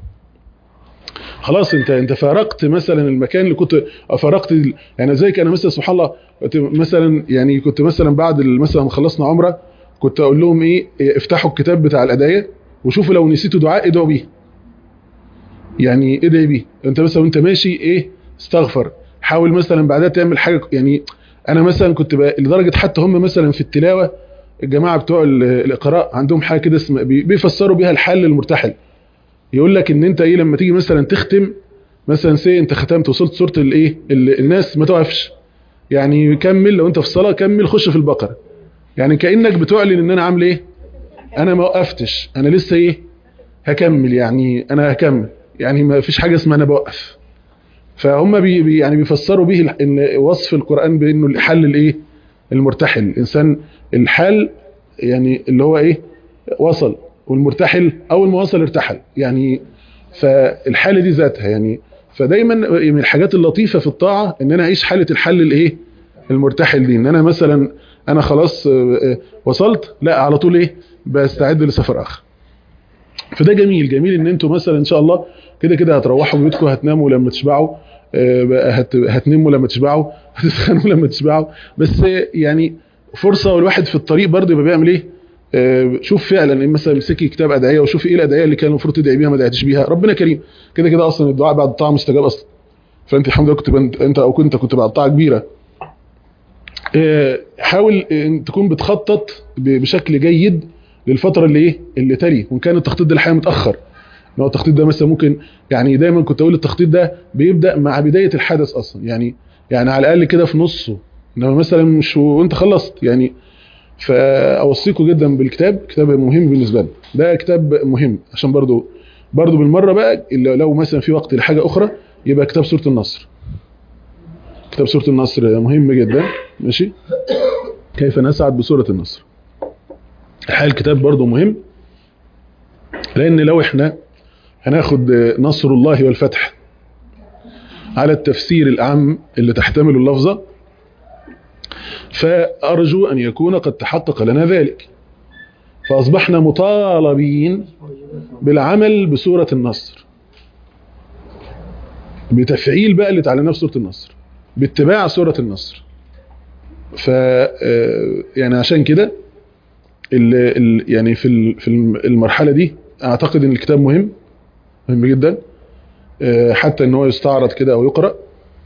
خلاص انت انت فارقت مثلا المكان اللي كنت أو فارقت ال- يعني زي انا مثلا سبحان الله كنت مثلا يعني كنت مثلا بعد ال- مثلا ما خلصنا عمره كنت اقول لهم ايه إيه، افتحوا الكتاب بتاع الادعيه وشوفوا لو نسيتوا دعاء ادعوا بيه يعني ادعي بيه انت مثلا وانت ماشي ايه استغفر حاول مثلا بعدها تعمل حاجه يعني انا مثلا كنت بقى لدرجه حتى هم مثلا في التلاوه الجماعه بتوع ال- الاقراء عندهم حاجه كده اسمها بي- بيفسروا بيها الحل المرتحل يقول لك ان انت ايه لما تيجي مثلا تختم مثلا سي انت ختمت وصلت سوره الايه ال- الناس ما توقفش يعني كمل لو انت في الصلاه كمل خش في البقره يعني كانك بتعلن ان انا عامل ايه انا ما وقفتش انا لسه ايه هكمل يعني انا هكمل يعني ما فيش حاجه اسمها انا بوقف فهم بي بي يعني بيفسروا به ال- ان وصف القران بانه الحل الايه المرتحل الانسان الحال يعني اللي هو ايه وصل والمرتحل اول ما وصل ارتحل يعني فالحاله دي ذاتها يعني فدايما من الحاجات اللطيفه في الطاعه ان انا اعيش حاله الحل الايه المرتحل دي ان انا مثلا انا خلاص آه، آه، وصلت لا على طول ايه بستعد لسفر اخر فده جميل جميل ان انتوا مثلا ان شاء الله كده كده هتروحوا بيوتكم هتناموا لما تشبعوا آه، بقى هت... هتنموا لما تشبعوا هتتخانقوا لما تشبعوا بس آه، يعني فرصه والواحد في الطريق برضه يبقى بيعمل ايه آه، شوف فعلا مثلا امسكي كتاب ادعيه وشوفي ايه الادعيه اللي كان المفروض تدعي بيها ما دعيتش بيها ربنا كريم كده كده اصلا الدعاء بعد الطاعه مستجاب اصلا فانت الحمد لله كنت بنت... انت او كنت كنت بعد طاعه كبيره آه، حاول ان تكون بتخطط ب- بشكل جيد للفتره اللي ايه اللي تلي وان كان التخطيط ده الحقيقه متاخر ان هو التخطيط ده مثلا ممكن يعني دايما كنت اقول التخطيط ده بيبدا مع بدايه الحدث اصلا يعني يعني على الاقل كده في نصه انما مثلا مش وانت خلصت يعني فاوصيكم جدا بالكتاب كتاب مهم بالنسبه لنا ده كتاب مهم عشان برضو برضو بالمره بقى اللي لو مثلا في وقت لحاجه اخرى يبقى كتاب سوره النصر كتاب سوره النصر مهم جدا ماشي كيف نسعد بسوره النصر الحقيقه الكتاب برضو مهم لان لو احنا هناخد نصر الله والفتح على التفسير الأعم اللي تحتمل اللفظة فأرجو أن يكون قد تحقق لنا ذلك فأصبحنا مطالبين بالعمل بسورة النصر بتفعيل بقى اللي تعلمناه في سورة النصر باتباع سورة النصر ف آه، يعني عشان كده ال- ال- يعني في ال- في المرحلة دي أعتقد أن الكتاب مهم مهم جدا آه، حتى ان هو يستعرض كده او يقرأ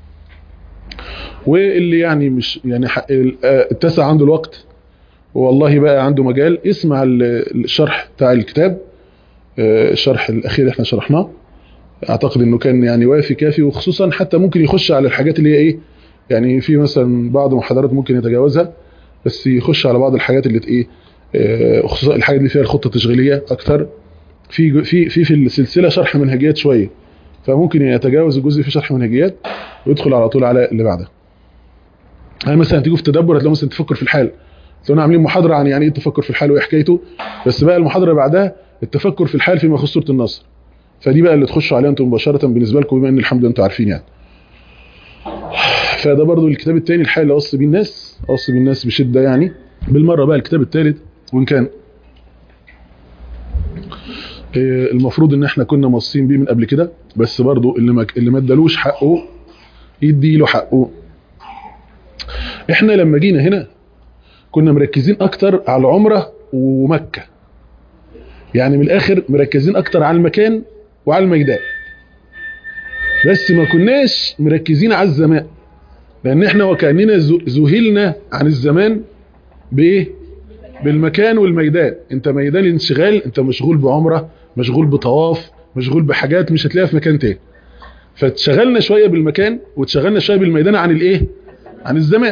واللي يعني مش يعني ح- ال- آه، اتسع عنده الوقت والله بقى عنده مجال يسمع ال- الشرح بتاع الكتاب آه، الشرح الاخير اللي احنا شرحناه اعتقد انه كان يعني وافي كافي وخصوصا حتى ممكن يخش على الحاجات اللي هي ايه يعني في مثلا بعض محاضرات ممكن يتجاوزها بس يخش على بعض الحاجات اللي ايه آه، خصوصا الحاجات اللي فيها الخطه التشغيليه اكتر في في في في السلسله شرح منهجيات شويه فممكن يتجاوز الجزء في شرح منهجيات ويدخل على طول على اللي بعده يعني مثلا تيجوا في التدبر هتلاقوا مثلا تفكر في الحال تلاقونا عاملين محاضره عن يعني ايه التفكر في الحال وايه حكايته بس بقى المحاضره اللي بعدها التفكر في الحال فيما يخص سوره النصر فدي بقى اللي تخشوا عليها انتم مباشره بالنسبه لكم بما ان الحمد لله انتم عارفين يعني فده برضو الكتاب الثاني الحال اللي اوصي بيه الناس اوصي بيه الناس بشده يعني بالمره بقى الكتاب الثالث وان كان إيه، المفروض ان احنا كنا موصين بيه من قبل كده بس برضو اللي ما اللي ما ادالوش حقه يدي له حقه احنا لما جينا هنا كنا مركزين اكتر على العمره ومكه يعني من الاخر مركزين اكتر على المكان وعلى الميدان بس ما كناش مركزين على الزمان لان احنا وكاننا ذو- ذهلنا عن الزمان بايه بالمكان والميدان انت ميدان انشغال انت مشغول بعمره مشغول بطواف مشغول بحاجات مش هتلاقيها في مكان تاني فتشغلنا شويه بالمكان وتشغلنا شويه بالميدان عن الايه عن الزمان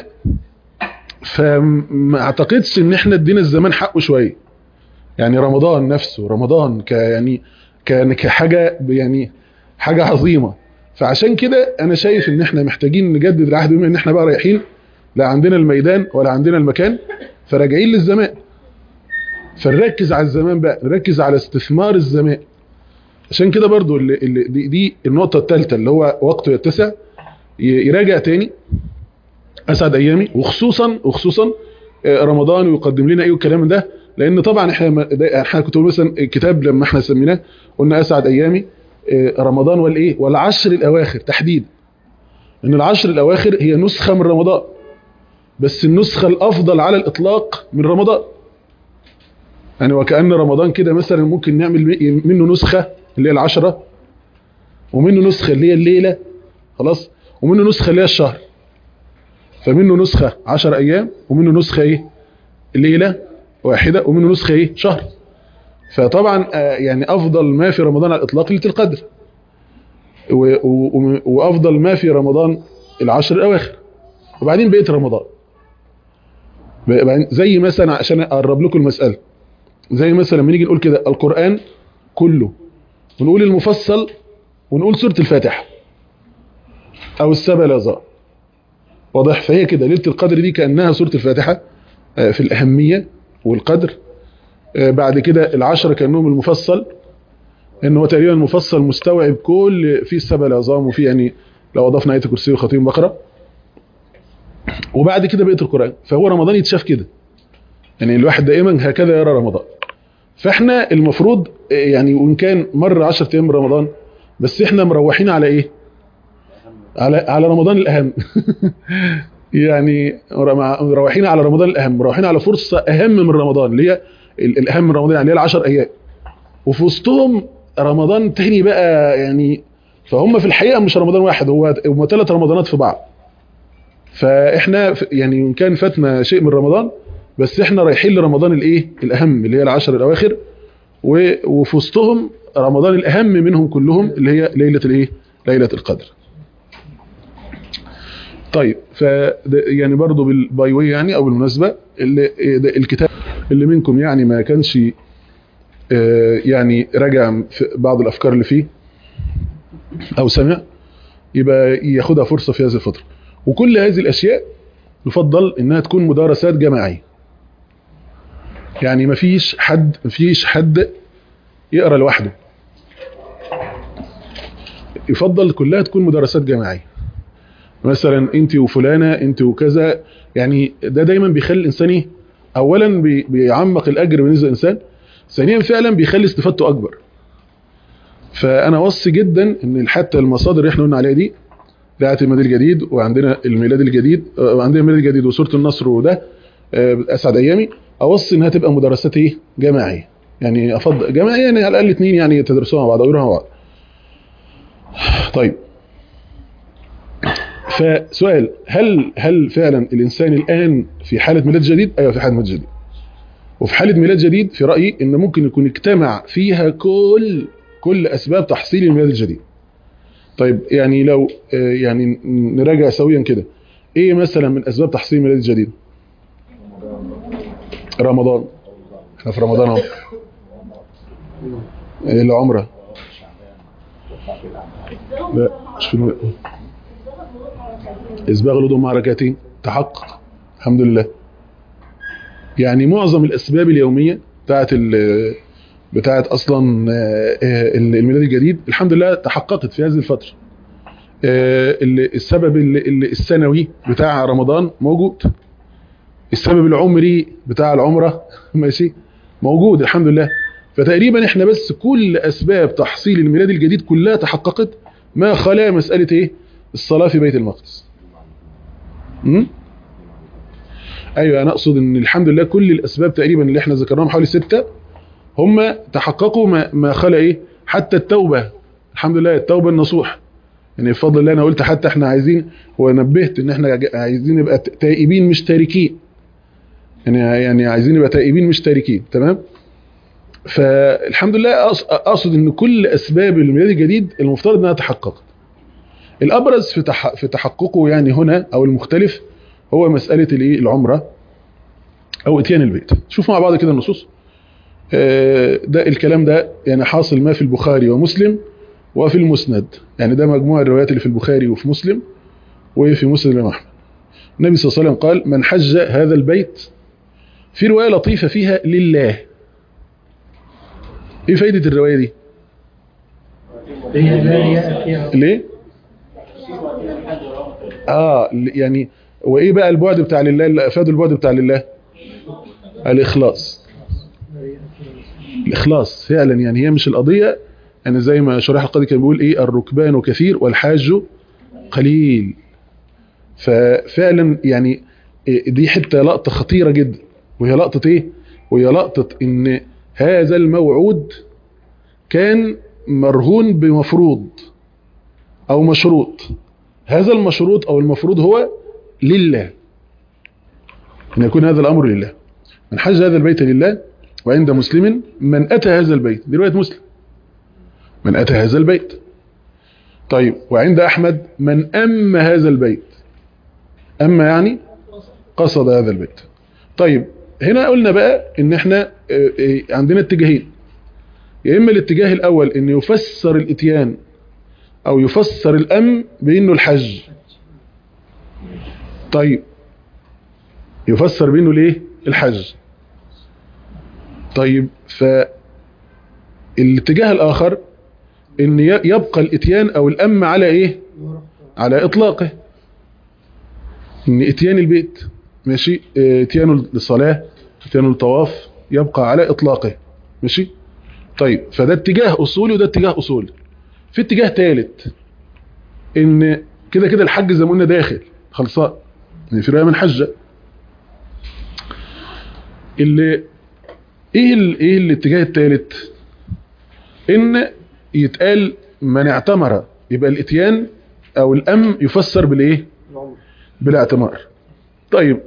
فما اعتقدش ان احنا ادينا الزمان حقه شويه يعني رمضان نفسه رمضان ك يعني كان كحاجه يعني حاجه عظيمه فعشان كده انا شايف ان احنا محتاجين نجدد العهد بما ان احنا بقى رايحين لا عندنا الميدان ولا عندنا المكان فراجعين للزمان فنركز على الزمان بقى نركز على استثمار الزمان عشان كده برضو اللي اللي دي, دي النقطة الثالثة اللي هو وقته يتسع ي- يراجع تاني أسعد أيامي وخصوصا وخصوصا آه، رمضان ويقدم لنا ايه والكلام من ده لان طبعا احنا ما- ده- احنا كنت بقول مثلا الكتاب لما احنا سميناه قلنا اسعد ايامي آه، رمضان والايه والعشر الاواخر تحديدا ان العشر الاواخر هي نسخه من رمضان بس النسخه الافضل على الاطلاق من رمضان يعني وكأن رمضان كده مثلا ممكن نعمل منه نسخة اللي هي العشرة ومنه نسخة اللي هي الليلة خلاص ومنه نسخة اللي هي الشهر فمنه نسخة عشر أيام ومنه نسخة إيه ليلة واحدة ومنه نسخة إيه شهر فطبعا آه، يعني أفضل ما في رمضان على الإطلاق ليلة القدر و- و- وأفضل ما في رمضان العشر الأواخر وبعدين بقية رمضان بعدين زي مثلا عشان أقرب لكم المسألة زي مثلا لما نيجي نقول كده القرآن كله ونقول المفصل ونقول سورة الفاتحة أو السبع الأزار واضح فهي كده ليلة القدر دي كأنها سورة الفاتحة آه، في الأهمية والقدر آه، بعد كده العشرة كأنهم المفصل إن هو تقريبا المفصل مستوعب كل فيه السبع العظام وفيه يعني لو أضفنا آية الكرسي وخطيب بقرة وبعد كده بقية القرآن فهو رمضان يتشاف كده يعني الواحد دائما هكذا يرى رمضان فاحنا المفروض آه، يعني وان كان مر 10 ايام من رمضان بس احنا مروحين على ايه على على رمضان الاهم يعني مع- مروحين على رمضان الاهم مروحين على فرصه اهم من رمضان اللي هي ال- الاهم من رمضان يعني اللي هي العشر ايام وفي وسطهم رمضان تاني بقى يعني فهم في الحقيقه مش رمضان واحد هو هم ثلاث رمضانات في بعض فاحنا ف- يعني ان كان فاتنا شيء من رمضان بس احنا رايحين لرمضان الايه الاهم اللي هي العشر الاواخر و- وفي وسطهم رمضان الاهم منهم كلهم اللي هي ليله الايه ليله القدر طيب ف يعني برضه بالباي واي يعني او بالمناسبه اللي ده الكتاب اللي منكم يعني ما كانش آه، يعني راجع في بعض الافكار اللي فيه او سمع يبقى ياخدها فرصه في هذه الفتره وكل هذه الاشياء يفضل انها تكون مدارسات جماعيه يعني مفيش حد مفيش حد يقرا لوحده يفضل كلها تكون مدارسات جماعيه مثلا انت وفلانه انت وكذا يعني ده دايما بيخلي الانسان ايه اولا بي- بيعمق الاجر بالنسبه للانسان ثانيا فعلا بيخلي استفادته اكبر فانا وصي جدا ان حتى المصادر اللي احنا قلنا عليها دي بتاعه الميلاد الجديد وعندنا الميلاد الجديد آه، وعندنا الميلاد الجديد وسوره النصر وده آه، اسعد ايامي اوصي انها تبقى مدرسات ايه جماعيه يعني افضل جماعيه يعني على الاقل اثنين يعني يتدرسوها مع بعض او يروحوا مع بعض طيب فسؤال هل هل فعلا الانسان الان في حاله ميلاد جديد ايوه في حاله ميلاد جديد وفي حاله ميلاد جديد في رايي ان ممكن يكون اجتمع فيها كل كل اسباب تحصيل الميلاد الجديد طيب يعني لو آه، يعني نراجع سويا كده ايه مثلا من اسباب تحصيل الميلاد الجديد رمضان احنا في رمضان اهو إيه العمره لا مش في الو- اسباغ الوضوء مع ركعتين تحقق الحمد لله يعني معظم الاسباب اليوميه بتاعت ال بتاعت اصلا آه، آه، الميلاد الجديد الحمد لله تحققت في هذه الفتره آه، اللي- السبب اللي- اللي السنوي بتاع رمضان موجود السبب العمري بتاع العمره ماشي موجود الحمد لله فتقريبا احنا بس كل اسباب تحصيل الميلاد الجديد كلها تحققت ما خلا مساله ايه الصلاه في بيت المقدس امم ايوه انا اقصد ان الحمد لله كل الاسباب تقريبا اللي احنا ذكرناهم حوالي ستة هم تحققوا ما, ما خلا ايه حتى التوبه الحمد لله التوبه النصوح يعني بفضل الله انا قلت حتى احنا عايزين ونبهت ان احنا عايزين نبقى تائبين مش تاركين يعني يعني عايزين نبقى تائبين مش تاركين تمام فالحمد لله أقص- اقصد ان كل اسباب الميلاد الجديد المفترض انها تحققت الابرز في تح- في تحققه يعني هنا او المختلف هو مساله الايه العمره او اتيان البيت شوف مع بعض كده النصوص آه، ده الكلام ده يعني حاصل ما في البخاري ومسلم وفي المسند يعني ده مجموع الروايات اللي في البخاري وفي مسلم وفي مسند الامام احمد النبي صلى الله عليه وسلم قال من حج هذا البيت في روايه لطيفه فيها لله ايه فايده الروايه دي هي لا رياء فيها ليه اه ل- يعني وايه بقى البعد بتاع لله اللي افاد البعد بتاع لله الاخلاص الاخلاص فعلا يعني هي مش القضيه يعني زي ما شرح القاضي كان بيقول ايه الركبان كثير والحاج قليل ففعلا يعني إيه دي حته لقطه خطيره جدا وهي لقطه ايه وهي لقطه ان هذا الموعود كان مرهون بمفروض او مشروط هذا المشروط او المفروض هو لله ان يكون هذا الامر لله من حج هذا البيت لله وعند مسلم من اتى هذا البيت دي روايه مسلم من اتى هذا البيت طيب وعند احمد من ام هذا البيت اما يعني قصد هذا البيت طيب هنا قلنا بقى ان احنا آه، آه، عندنا اتجاهين يا اما الاتجاه الاول ان يفسر الاتيان او يفسر الام بانه الحج طيب يفسر بانه ليه الحج طيب فالاتجاه الاخر ان ي- يبقى الاتيان او الام على ايه على اطلاقه ان اتيان البيت ماشي اه، اتيانه للصلاه اتيانه للطواف يبقى على اطلاقه ماشي طيب فده اتجاه اصولي وده اتجاه اصولي في اتجاه ثالث ان كده كده الحج زي ما قلنا داخل خلصان يعني في روايه من حجه اللي ايه ال... ايه الاتجاه الثالث ان يتقال من اعتمر يبقى الاتيان او الام يفسر بالايه بالاعتمار طيب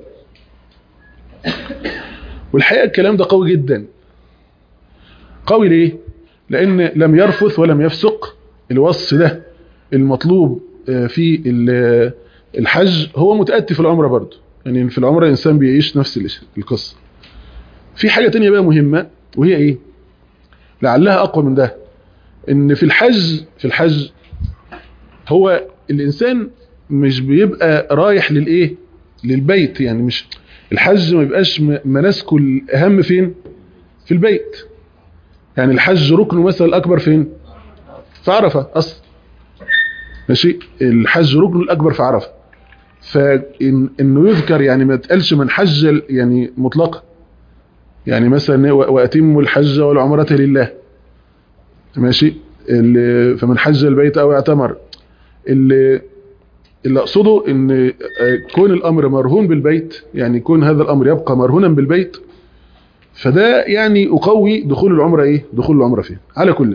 والحقيقه الكلام ده قوي جدا قوي ليه لان لم يرفث ولم يفسق الوصف ده المطلوب في الحج هو متأتي في العمرة برضه يعني في العمرة الإنسان بيعيش نفس القصة في حاجة تانية بقى مهمة وهي إيه لعلها أقوى من ده إن في الحج في الحج هو الإنسان مش بيبقى رايح للإيه للبيت يعني مش الحج ما بيبقاش مناسكه الأهم فين في البيت يعني الحج ركنه مثلا الأكبر فين في عرفة أصلا ماشي الحج ركنه الأكبر في عرفة فإنه يذكر يعني ما تقالش من حج يعني مطلقا يعني مثلا وأتم الحج والعمرة لله ماشي فمن حج البيت أو اعتمر اللي اللي أقصده إن كون الأمر مرهون بالبيت يعني كون هذا الأمر يبقى مرهونا بالبيت فده يعني أقوي دخول العمرة إيه دخول العمرة فيه على كل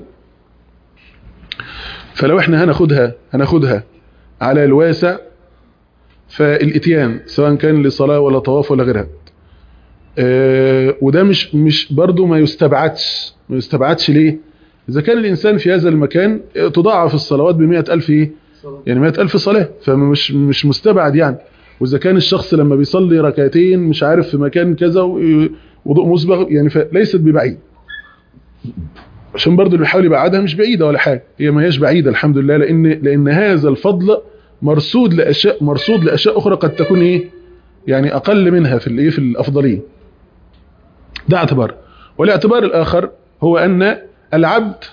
فلو احنا هناخدها هناخدها على الواسع فالاتيان سواء كان لصلاة ولا طواف ولا غيرها اه وده مش مش برضه ما يستبعدش ما يستبعدش ليه إذا كان الإنسان في هذا المكان تضاعف الصلوات بمئة ألف إيه يعني مئة ألف صلاة فمش مش مستبعد يعني وإذا كان الشخص لما بيصلي ركعتين مش عارف في مكان كذا وضوء مسبغ يعني فليست ببعيد عشان برضه اللي بيحاول يبعدها مش بعيدة ولا حاجة هي ما هيش بعيدة الحمد لله لأن لأن هذا الفضل مرصود لأشياء مرصود لأشياء أخرى قد تكون إيه يعني أقل منها في الإيه في الأفضلية ده اعتبار والاعتبار الآخر هو أن العبد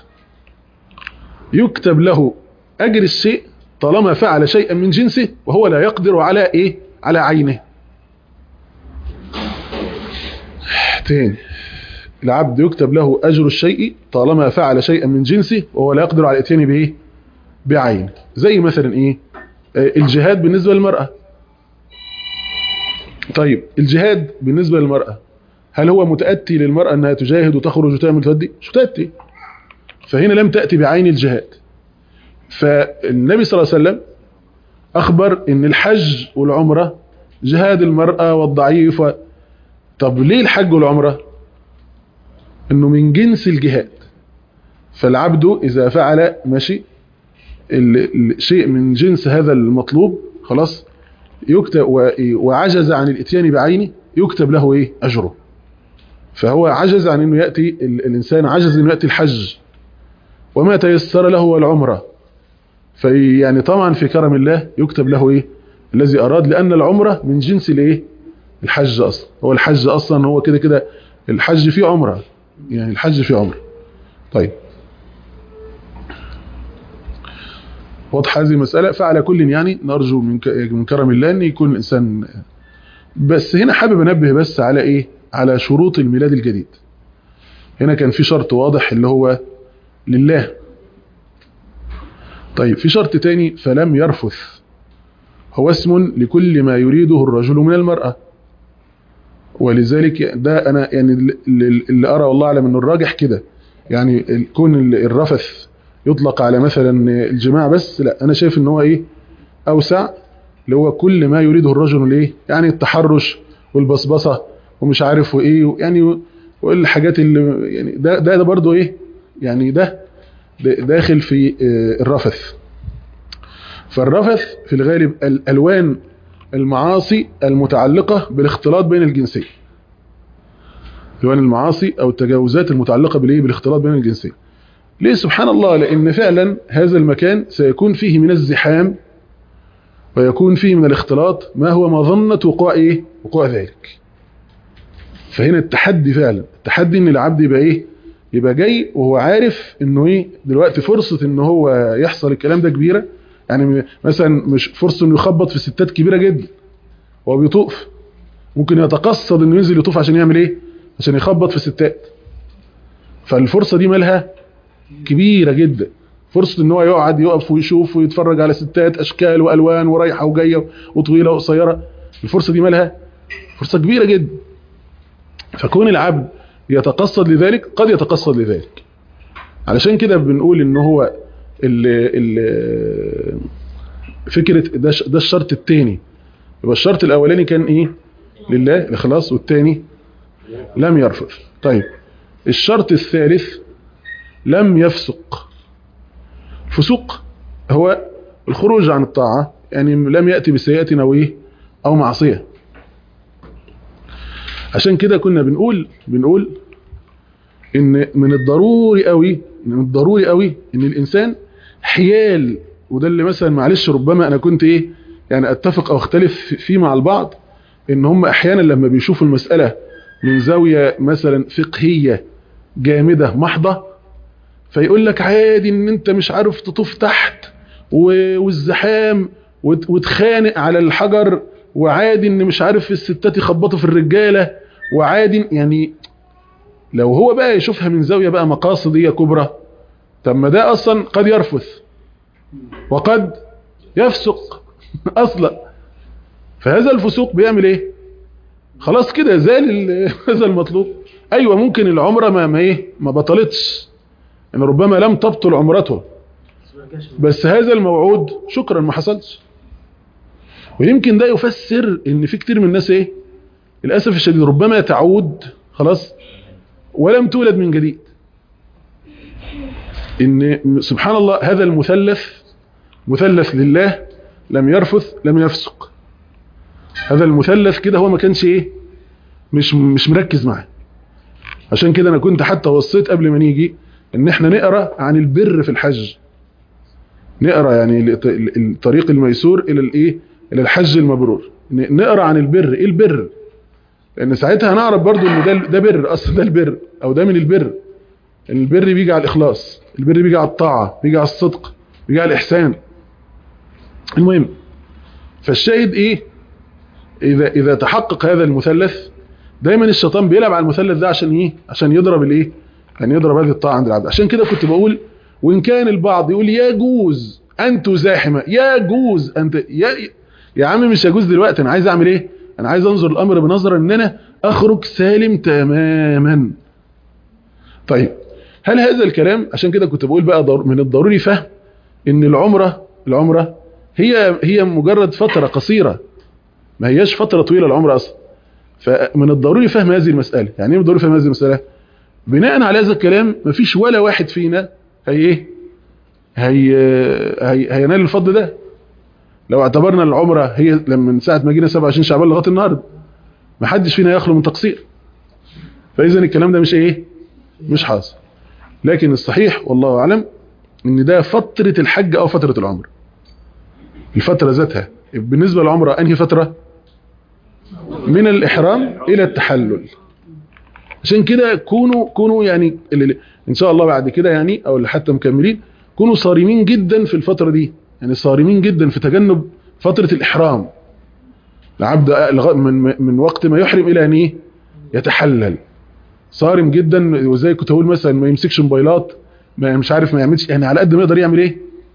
يكتب له أجر الشيء طالما فعل شيئا من جنسه وهو لا يقدر على إيه على عينه تاني العبد يكتب له أجر الشيء طالما فعل شيئا من جنسه وهو لا يقدر على الاتيان بإيه بعين زي مثلا إيه آه الجهاد بالنسبة للمرأة طيب الجهاد بالنسبة للمرأة هل هو متأتي للمرأة أنها تجاهد وتخرج وتعمل تودي مش متأتي فهنا لم تأتي بعين الجهاد فالنبي صلى الله عليه وسلم أخبر أن الحج والعمرة جهاد المرأة والضعيف و... طب ليه الحج والعمرة انه من جنس الجهاد فالعبد اذا فعل ماشي شيء من جنس هذا المطلوب خلاص يكتب وعجز عن الاتيان بعينه يكتب له ايه اجره فهو عجز عن انه ياتي الانسان عجز انه ياتي الحج وما تيسر له والعمره في يعني طبعا في كرم الله يكتب له ايه الذي اراد لان العمره من جنس الايه الحج اصلا هو الحج اصلا هو كده كده الحج فيه عمره يعني الحج فيه عمره طيب واضح هذه المسألة فعلى كل يعني نرجو من من كرم الله ان يكون الانسان بس هنا حابب انبه بس على ايه على شروط الميلاد الجديد هنا كان في شرط واضح اللي هو لله طيب في شرط تاني فلم يرفث هو اسم لكل ما يريده الرجل من المرأة ولذلك ده انا يعني اللي ارى والله اعلم انه الراجح كده يعني كون الرفث يطلق على مثلا الجماع بس لا انا شايف ان هو ايه اوسع اللي هو كل ما يريده الرجل الايه يعني التحرش والبصبصه ومش عارف وايه يعني والحاجات اللي يعني ده ده, ده برضه ايه يعني ده داخل في الرفث فالرفث في الغالب الالوان المعاصي المتعلقة بالاختلاط بين الجنسين الوان المعاصي او التجاوزات المتعلقة بالايه بالاختلاط بين الجنسين ليه سبحان الله لان فعلا هذا المكان سيكون فيه من الزحام ويكون فيه من الاختلاط ما هو مظنة وقوع ايه وقوع ذلك فهنا التحدي فعلا التحدي ان العبد يبقى ايه يبقى جاي وهو عارف انه ايه دلوقتي فرصة ان هو يحصل الكلام ده كبيرة يعني مثلا مش فرصة انه يخبط في ستات كبيرة جدا هو بيطوف ممكن يتقصد انه ينزل يطوف عشان يعمل ايه عشان يخبط في ستات فالفرصة دي مالها كبيرة جدا فرصة ان هو يقعد يقف ويشوف ويتفرج على ستات اشكال والوان ورايحة وجاية وطويلة وقصيرة الفرصة دي مالها فرصة كبيرة جدا فكون العبد يتقصد لذلك قد يتقصد لذلك علشان كده بنقول ان هو ال ال فكرة ده, ش- ده الشرط التاني يبقى الشرط الاولاني كان ايه لله الاخلاص والتاني لم يرفض طيب الشرط الثالث لم يفسق الفسوق هو الخروج عن الطاعة يعني لم يأتي بسيئة أو إيه أو معصية عشان كده كنا بنقول بنقول إن من الضروري قوي من الضروري قوي إن الإنسان حيال وده اللي مثلا معلش ربما أنا كنت إيه يعني أتفق أو أختلف فيه مع البعض إن هم أحيانا لما بيشوفوا المسألة من زاوية مثلا فقهية جامدة محضة فيقول لك عادي ان انت مش عارف تطوف تحت و- والزحام وت- وتخانق على الحجر وعادي ان مش عارف الستات يخبطوا في الرجالة وعادي يعني لو هو بقى يشوفها من زاوية بقى مقاصدية كبرى طب ما ده اصلا قد يرفث وقد يفسق اصلا فهذا الفسوق بيعمل ايه خلاص كده زال ال- هذا المطلوب ايوه ممكن العمره ما ما ايه ما بطلتش ان ربما لم تبطل عمرته بس هذا الموعود شكرا ما حصلش ويمكن ده يفسر ان في كتير من الناس ايه للاسف الشديد ربما تعود خلاص ولم تولد من جديد ان سبحان الله هذا المثلث مثلث لله لم يرفث لم يفسق هذا المثلث كده هو ما كانش ايه مش مش مركز معاه عشان كده انا كنت حتى وصيت قبل ما نيجي ان احنا نقرا عن البر في الحج نقرا يعني الط- الطريق الميسور الى الايه الى الحج المبرور ن- نقرا عن البر ايه البر لان ساعتها هنعرف برضو ان ده ده بر اصلا ده البر او ده من البر البر بيجي على الاخلاص البر بيجي على الطاعه بيجي على الصدق بيجي على الاحسان المهم فالشاهد ايه اذا اذا تحقق هذا المثلث دايما الشيطان بيلعب على المثلث ده عشان ايه عشان يضرب الايه يعني يضرب هذه الطاعه عند العبد عشان كده كنت بقول وان كان البعض يقول يجوز ان تزاحم يجوز انت يا يا عم مش يجوز دلوقتي انا عايز اعمل ايه انا عايز انظر الامر بنظره ان انا اخرج سالم تماما طيب هل هذا الكلام عشان كده كنت بقول بقى ضر- من الضروري فهم ان العمره العمره هي هي مجرد فتره قصيره ما هياش فتره طويله العمره اصلا فمن الضروري فهم هذه المساله يعني ايه من الضروري فهم هذه المساله بناء على هذا الكلام مفيش ولا واحد فينا هي ايه هي هي هينال الفضل ده لو اعتبرنا العمره هي لما من ساعه ما جينا 27 شعبان لغايه النهارده ما حدش فينا يخلو من تقصير فاذا الكلام ده مش ايه مش حاصل لكن الصحيح والله اعلم ان ده فتره الحج او فتره العمره الفتره ذاتها بالنسبه للعمره انهي فتره من الاحرام الى التحلل عشان كده كونوا كونوا يعني اللي ان شاء الله بعد كده يعني او اللي حتى مكملين كونوا صارمين جدا في الفتره دي يعني صارمين جدا في تجنب فتره الاحرام العبد لغا- من من وقت ما يحرم الى ان ايه يتحلل صارم جدا وزي كنت اقول مثلا ما يمسكش موبايلات ما مش عارف ما يعملش يعني على قد ما يقدر يعمل ايه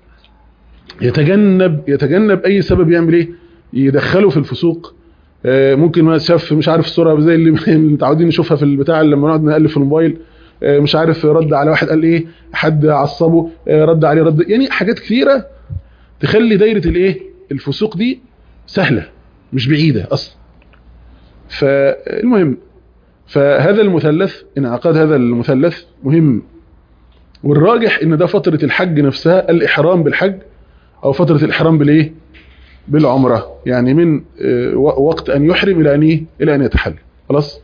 يتجنب يتجنب اي سبب يعمل ايه يدخله في الفسوق آه، ممكن ما شاف مش عارف الصوره زي اللي اللي متعودين نشوفها في البتاع لما نقعد نقلب في الموبايل آه، مش عارف رد على واحد قال ايه حد عصبه آه، رد عليه رد يعني حاجات كثيره تخلي دايره الايه الفسوق دي سهله مش بعيده اصلا فالمهم فهذا المثلث انعقاد هذا المثلث مهم والراجح ان ده فتره الحج نفسها الاحرام بالحج او فتره الاحرام بالايه بالعمره يعني من آه، و- وقت ان يحرم الى ان ايه الى ان يتحلل خلاص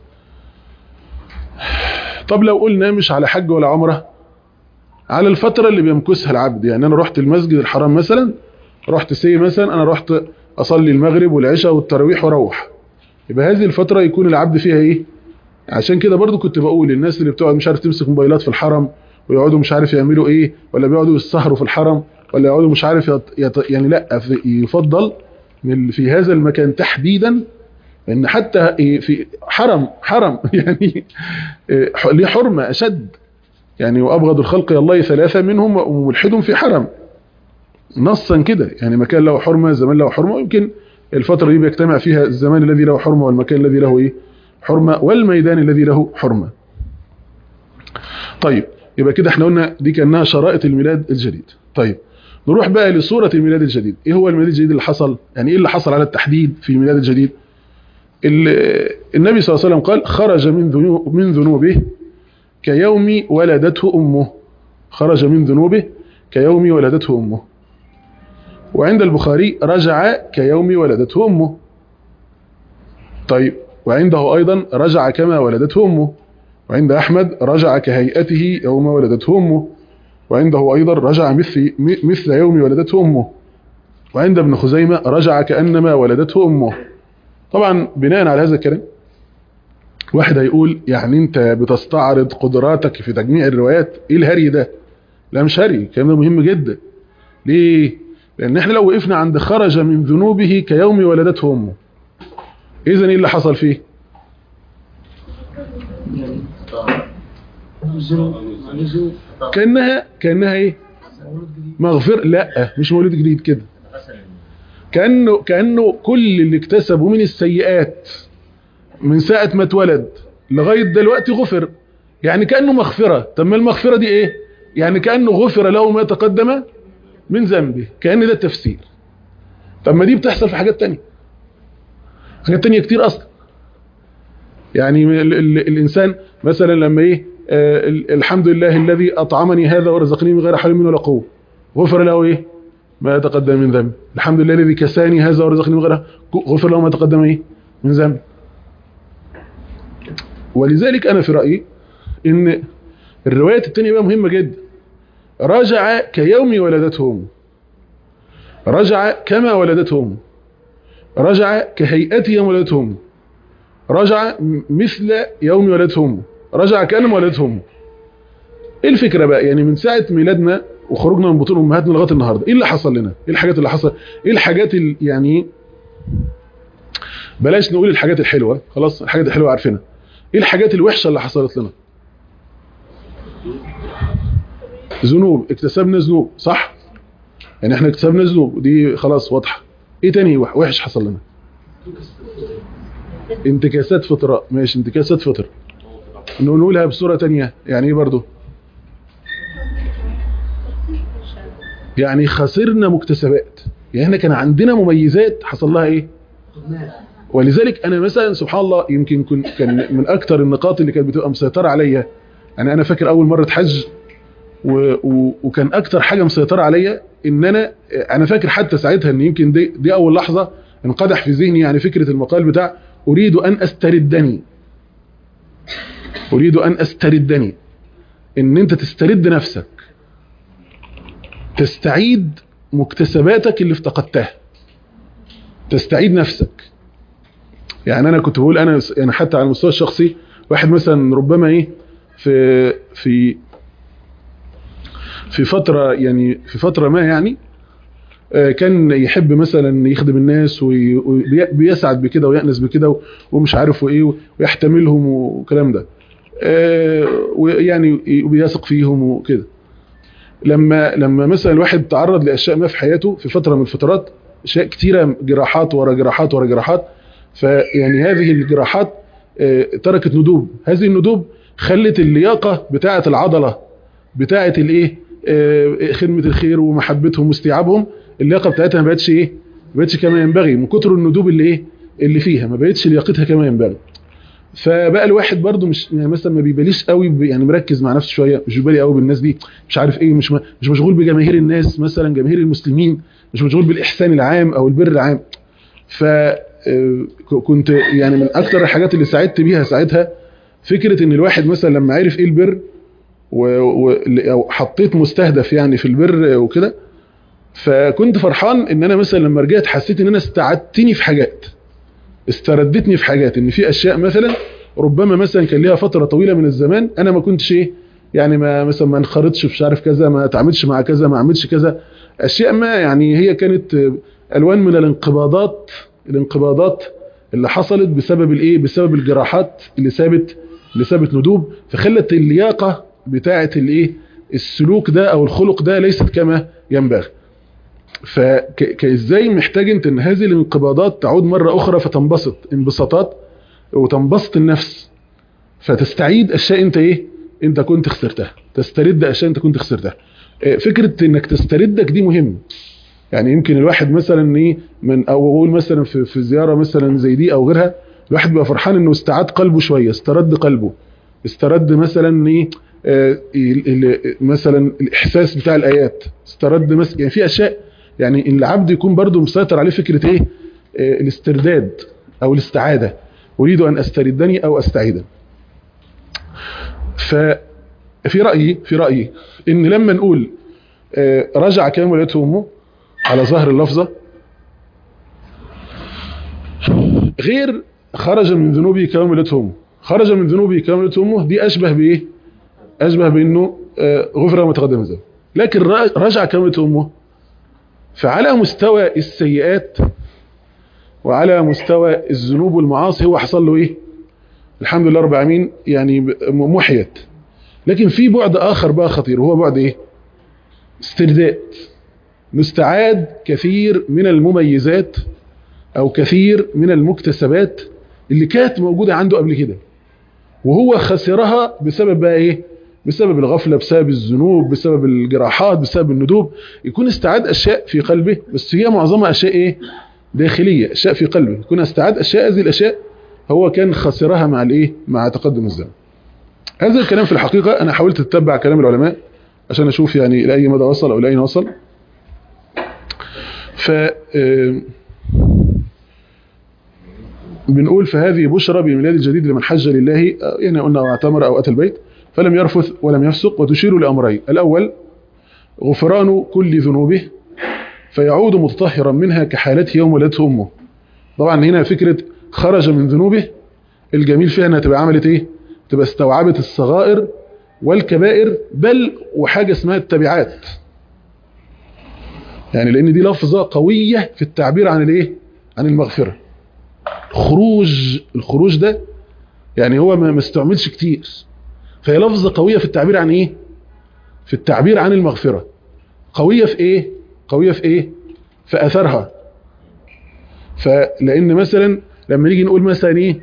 طب لو قلنا مش على حج ولا عمره على الفتره اللي بيمكثها العبد يعني انا رحت المسجد الحرام مثلا رحت سي مثلا انا رحت اصلي المغرب والعشاء والتراويح واروح يبقى هذه الفتره يكون العبد فيها ايه عشان كده برضو كنت بقول الناس اللي بتقعد مش عارف تمسك موبايلات في الحرم ويقعدوا مش عارف يعملوا ايه ولا بيقعدوا يسهروا في الحرم ولا يقعدوا مش عارف يط... يط... يعني لا في- يفضل من في هذا المكان تحديدا ان حتى في حرم حرم يعني ح- ليه حرمه اشد يعني وأبغض الخلق إلى الله ثلاثة منهم ملحد في حرم نصا كده يعني مكان له حرمة زمان له حرمة يمكن الفترة دي بيجتمع فيها الزمان الذي له حرمة والمكان الذي له إيه حرمة والميدان الذي له حرمة طيب يبقى كده احنا قلنا دي كأنها شرائط الميلاد الجديد طيب نروح بقى لصورة الميلاد الجديد ايه هو الميلاد الجديد اللي حصل يعني ايه اللي حصل على التحديد في الميلاد الجديد ال- النبي صلى الله عليه وسلم قال خرج من ذنوب من ذنوبه كيوم ولدته أمه خرج من ذنوبه كيوم ولدته أمه وعند البخاري رجع كيوم ولدته أمه طيب وعنده أيضا رجع كما ولدته أمه وعند أحمد رجع كهيئته يوم ولدته أمه وعنده أيضا رجع مثل, مثل يوم ولدته أمه وعند ابن خزيمة رجع كأنما ولدته أمه طبعا بناء على هذا الكلام واحد هيقول يعني انت بتستعرض قدراتك في تجميع الروايات ايه الهري ده لا مش هري الكلام ده مهم جدا ليه لان احنا لو وقفنا عند خرج من ذنوبه كيوم ولدته امه اذا ايه اللي حصل فيه نزول كانها كانها ايه مغفر لا مش مولود جديد كده كانه كانه كل اللي اكتسبه من السيئات من ساعه ما اتولد لغايه دلوقتي غفر يعني كانه مغفره طب ما المغفره دي ايه يعني كانه غفر له ما تقدم من ذنبه كان ده التفسير طب ما دي بتحصل في حاجات تانية حاجات تانية كتير اصلا يعني ال ال الانسان مثلا لما ايه آه ال- الحمد لله الذي اطعمني هذا ورزقني من غير حول منه ولا قوه غفر له ايه ما تقدم من ذنب الحمد لله الذي كساني هذا ورزقني من غير غفر له ما تقدم ايه من ذنب ولذلك انا في رايي ان الروايات التانية بقى مهمه جدا رجع كيوم ولدته امه رجع كما ولدته امه رجع كهيئته يوم ولدته امه رجع مثل يوم ولدته امه رجع كانما ولدته امه ايه الفكره بقى يعني من ساعه ميلادنا وخروجنا من بطون امهاتنا لغايه النهارده ايه اللي حصل لنا ايه الحاجات اللي حصل ايه الحاجات اللي يعني بلاش نقول الحاجات الحلوه خلاص الحاجات الحلوه عارفينها ايه الحاجات الوحشه اللي حصلت لنا ذنوب اكتسبنا ذنوب صح يعني احنا اكتسبنا ذنوب دي خلاص واضحه ايه تاني وح- وحش حصل لنا انتكاسات فطره ماشي انتكاسات فطر انه نقولها بصوره تانية يعني ايه برضو يعني خسرنا مكتسبات يعني احنا كان عندنا مميزات حصل لها ايه ولذلك انا مثلا سبحان الله يمكن كن كان من اكتر النقاط اللي كانت بتبقى مسيطره عليا يعني انا فاكر اول مره حج و و وكان اكتر حاجه مسيطره عليا ان انا انا فاكر حتى ساعتها ان يمكن دي, دي اول لحظه انقدح في ذهني يعني فكره المقال بتاع اريد ان استردني اريد ان استردني ان انت تسترد نفسك تستعيد مكتسباتك اللي افتقدتها تستعيد نفسك يعني انا كنت بقول انا يعني حتى على المستوى الشخصي واحد مثلا ربما ايه في في في فترة يعني في فترة ما يعني آه، كان يحب مثلا يخدم الناس وبيسعد بكده ويأنس بكده ومش عارف وايه ويحتملهم والكلام ده آه، ويعني وبيثق فيهم وكده لما لما مثلا الواحد تعرض لاشياء ما في حياته في فتره من الفترات اشياء كتيره جراحات ورا جراحات ورا جراحات فيعني هذه الجراحات آه، تركت ندوب هذه الندوب خلت اللياقه بتاعه العضله بتاعه الايه آه، خدمه الخير ومحبتهم واستيعابهم اللياقه بتاعتها ما بقتش ايه ما بقتش كما ينبغي من كتر الندوب اللي ايه اللي فيها ما بقتش لياقتها كما ينبغي فبقى الواحد برضو مش يعني مثلا ما بيباليش قوي ب- يعني مركز مع نفسه شويه مش بيبالي قوي بالناس دي مش عارف ايه مش م- مش مشغول بجماهير الناس مثلا جماهير المسلمين مش مشغول بالاحسان العام او البر العام ف آه، ك- كنت يعني من اكتر الحاجات اللي ساعدت بيها ساعتها فكره ان الواحد مثلا لما عرف ايه البر و... و... أو حطيت مستهدف يعني في البر وكده فكنت فرحان ان انا مثلا لما رجعت حسيت ان انا استعدتني في حاجات استردتني في حاجات ان في اشياء مثلا ربما مثلا كان ليها فتره طويله من الزمان انا ما كنتش ايه يعني ما مثلا ما انخرطش في مش عارف كذا ما اتعاملش مع كذا ما اعملش كذا اشياء ما يعني هي كانت آه، الوان من الانقباضات الانقباضات اللي حصلت بسبب الايه بسبب الجراحات اللي سابت اللي سابت ندوب فخلت اللياقه بتاعه الايه السلوك ده او الخلق ده ليست كما ينبغي فازاي محتاج انت ان هذه الانقباضات تعود مرة اخرى فتنبسط انبساطات وتنبسط النفس فتستعيد اشياء انت ايه انت كنت خسرتها تسترد اشياء انت كنت خسرتها آه، فكرة انك تستردك دي مهم يعني يمكن الواحد مثلا ايه من او اقول مثلا في, في زيارة مثلا زي دي او غيرها الواحد بيبقى فرحان انه استعاد قلبه شوية استرد قلبه استرد مثلا ايه آه، ال- ال- مثلا الاحساس بتاع الايات استرد مثلا يعني في اشياء يعني ان العبد يكون برضو مسيطر عليه فكرة ايه آه، الاسترداد او الاستعادة اريد ان استردني او استعيدا ففي رأيي في رأيي ان لما نقول آه، رجع كلام ولدته امه على ظهر اللفظة غير خرج من ذنوبه كلام ولدته امه خرج من ذنوبه كلام ولدته امه دي اشبه بايه اشبه بانه آه، غفر ما تقدم من ذنبه لكن ر- رجع كلام ولدته امه فعلى مستوى السيئات وعلى مستوى الذنوب والمعاصي هو حصل له ايه الحمد لله رب العالمين يعني ب- م- محيت لكن في بعد اخر بقى خطير وهو بعد ايه استرداد مستعاد كثير من المميزات او كثير من المكتسبات اللي كانت موجودة عنده قبل كده وهو خسرها بسبب بقى ايه بسبب الغفلة بسبب الذنوب بسبب الجراحات بسبب الندوب يكون استعاد اشياء في قلبه بس هي معظمها اشياء ايه داخلية اشياء في قلبه يكون استعاد اشياء هذه الاشياء هو كان خسرها مع الايه مع تقدم الزمن هذا الكلام في الحقيقة انا حاولت اتبع كلام العلماء عشان اشوف يعني الى اي مدى وصل او لاين وصل ف آم، بنقول فهذه بشرى بميلاد الجديد لمن حج لله آه، يعني قلنا او اعتمر او اتى البيت فلم يرفث ولم يفسق وتشير لامرين الاول غفران كل ذنوبه فيعود متطهرا منها كحالته يوم ولدته امه طبعا هنا فكرة خرج من ذنوبه الجميل فيها انها تبقى عملت ايه تبقى استوعبت الصغائر والكبائر بل وحاجة اسمها التبعات يعني لان دي لفظة قوية في التعبير عن الايه عن المغفرة خروج الخروج ده يعني هو ما ما استعملش كتير فهي لفظة قوية في التعبير عن ايه في التعبير عن المغفرة قوية في ايه قوية في ايه في اثرها فلان مثلا لما نيجي نقول مثلا ايه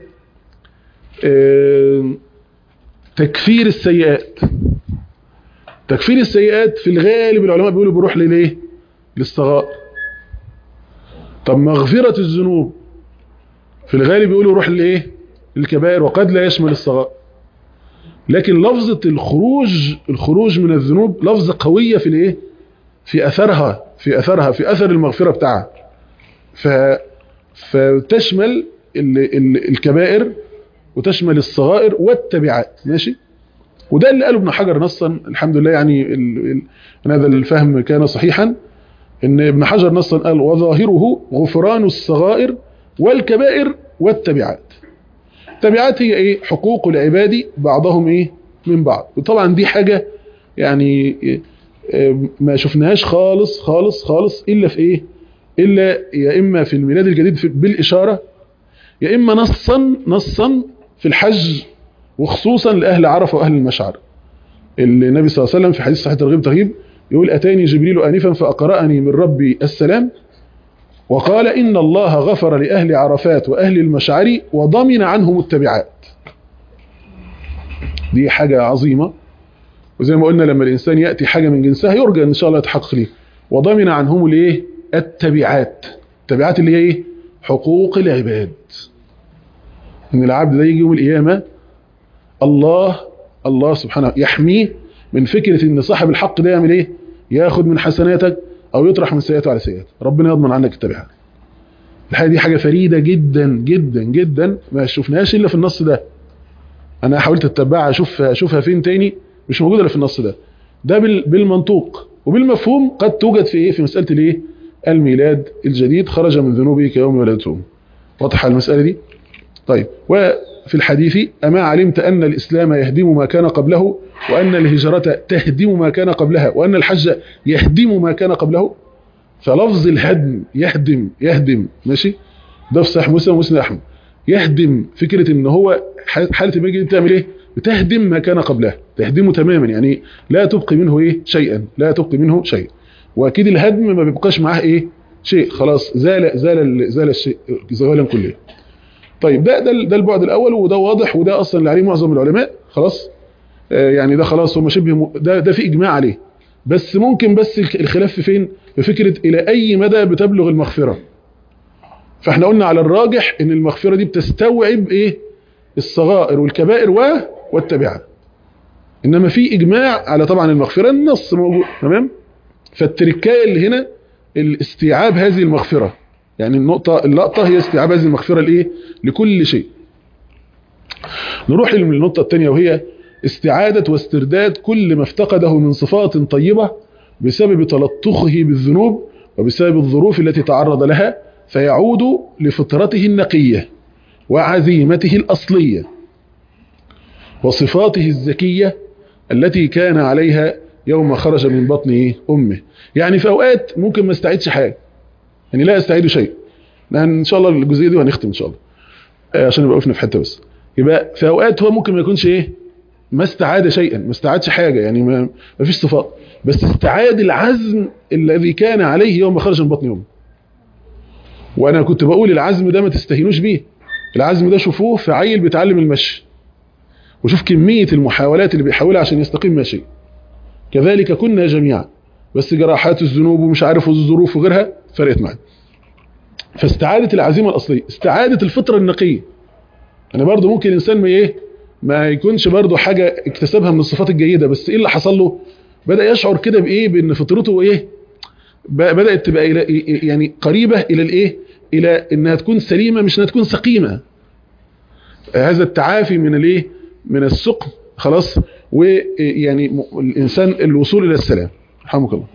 آه، تكفير السيئات تكفير السيئات في الغالب العلماء بيقولوا بيروح للايه للصغائر طب مغفرة الذنوب في الغالب بيقولوا يروح للايه للكبائر وقد لا يشمل الصغائر لكن لفظة الخروج الخروج من الذنوب لفظة قوية في الايه في اثرها في اثرها في اثر المغفرة بتاعها ف فتشمل ال... ال... الكبائر وتشمل الصغائر والتبعات ماشي وده اللي قاله ابن حجر نصا الحمد لله يعني ال... ال... هذا الفهم كان صحيحا ان ابن حجر نصا قال وظاهره غفران الصغائر والكبائر والتبعات التبعات هي ايه حقوق العباد بعضهم ايه من بعض وطبعا دي حاجة يعني إيه، ما شفناهاش خالص خالص خالص الا في ايه الا يا اما في الميلاد الجديد في بالاشاره يا اما نصا نصا في الحج وخصوصا لاهل عرفه واهل المشعر اللي النبي صلى الله عليه وسلم في حديث صحيح ترغيب ترهيب يقول اتاني جبريل انفا فاقراني من ربي السلام وقال ان الله غفر لاهل عرفات واهل المشعر وضمن عنهم التبعات دي حاجه عظيمه وزي ما قلنا لما الانسان ياتي حاجه من جنسها يرجى ان شاء الله يتحقق ليه وضمن عنهم الايه التبعات التبعات اللي هي ايه حقوق العباد ان العبد ده يجي يوم القيامه الله الله سبحانه يحميه من فكره ان صاحب الحق ده يعمل ايه ياخد من حسناتك او يطرح من سيئاته على سيئاته ربنا يضمن عنك التبعات الحاجه دي حاجه فريده جدا جدا جدا ما شفناهاش الا في النص ده انا حاولت اتبعها اشوف اشوفها فين تاني مش موجوده الا في النص ده ده بال- بالمنطوق وبالمفهوم قد توجد في ايه في مساله الايه الميلاد الجديد خرج من ذنوبه كيوم ولدته واضحه المساله دي طيب وفي الحديث اما علمت ان الاسلام يهدم ما كان قبله وان الهجره تهدم ما كان قبلها وان الحج يهدم ما كان قبله فلفظ الهدم يهدم يهدم ماشي ده في صحيح مسلم ومسلم احمد يهدم فكره ان هو ح- حاله الميلاد الجديد تعمل ايه بتهدم ما كان قبلها تهدمه تماما يعني لا تبقي منه ايه شيئا لا تبقي منه شيء واكيد الهدم ما بيبقاش معاه ايه شيء خلاص زال زال زال الشيء زوالا كليا طيب ده ده ده البعد الاول وده واضح وده اصلا اللي عليه معظم العلماء خلاص آه يعني ده خلاص هم شبه م... ده ده في اجماع عليه بس ممكن بس الخلاف في فين في فكره الى اي مدى بتبلغ المغفره فاحنا قلنا على الراجح ان المغفره دي بتستوعب ايه الصغائر والكبائر و والتبعات انما في اجماع على طبعا المغفره النص موجود تمام فالتركايه اللي هنا الاستيعاب هذه المغفره يعني النقطه اللقطه هي استيعاب هذه المغفره لايه لكل شيء نروح للنقطه الثانيه وهي استعاده واسترداد كل ما افتقده من صفات طيبه بسبب تلطخه بالذنوب وبسبب الظروف التي تعرض لها فيعود لفطرته النقيه وعزيمته الاصليه وصفاته الزكيه التي كان عليها يوم خرج من بطن امه يعني في اوقات ممكن ما استعيدش حاجه يعني لا يستعيد شيء لان ان شاء الله الجزئيه دي وهنختم ان شاء الله آه عشان نبقى وقفنا في حته بس يبقى في اوقات هو ممكن ما يكونش ايه ما استعاد شيئا ما استعادش حاجه يعني ما, ما فيش صفات بس استعاد العزم الذي كان عليه يوم خرج من بطن امه وانا كنت بقول العزم ده ما تستهينوش بيه العزم ده شوفوه في عيل بيتعلم المشي وشوف كميه المحاولات اللي بيحاولها عشان يستقيم ماشي كذلك كنا جميعا بس جراحات الذنوب ومش عارف والظروف وغيرها فرقت معايا فاستعادة العزيمة الأصلية استعادة الفطرة النقية أنا برضو ممكن إنسان ما إيه ما يكونش برضو حاجة اكتسبها من الصفات الجيدة بس إيه اللي حصل له بدأ يشعر كده بإيه بأن فطرته إيه بدأت تبقى إلى يعني قريبة إلى الإيه إلى إنها تكون سليمة مش إنها تكون سقيمة هذا التعافي من الإيه من السقم خلاص ويعني الإنسان الوصول إلى السلام رحمك الله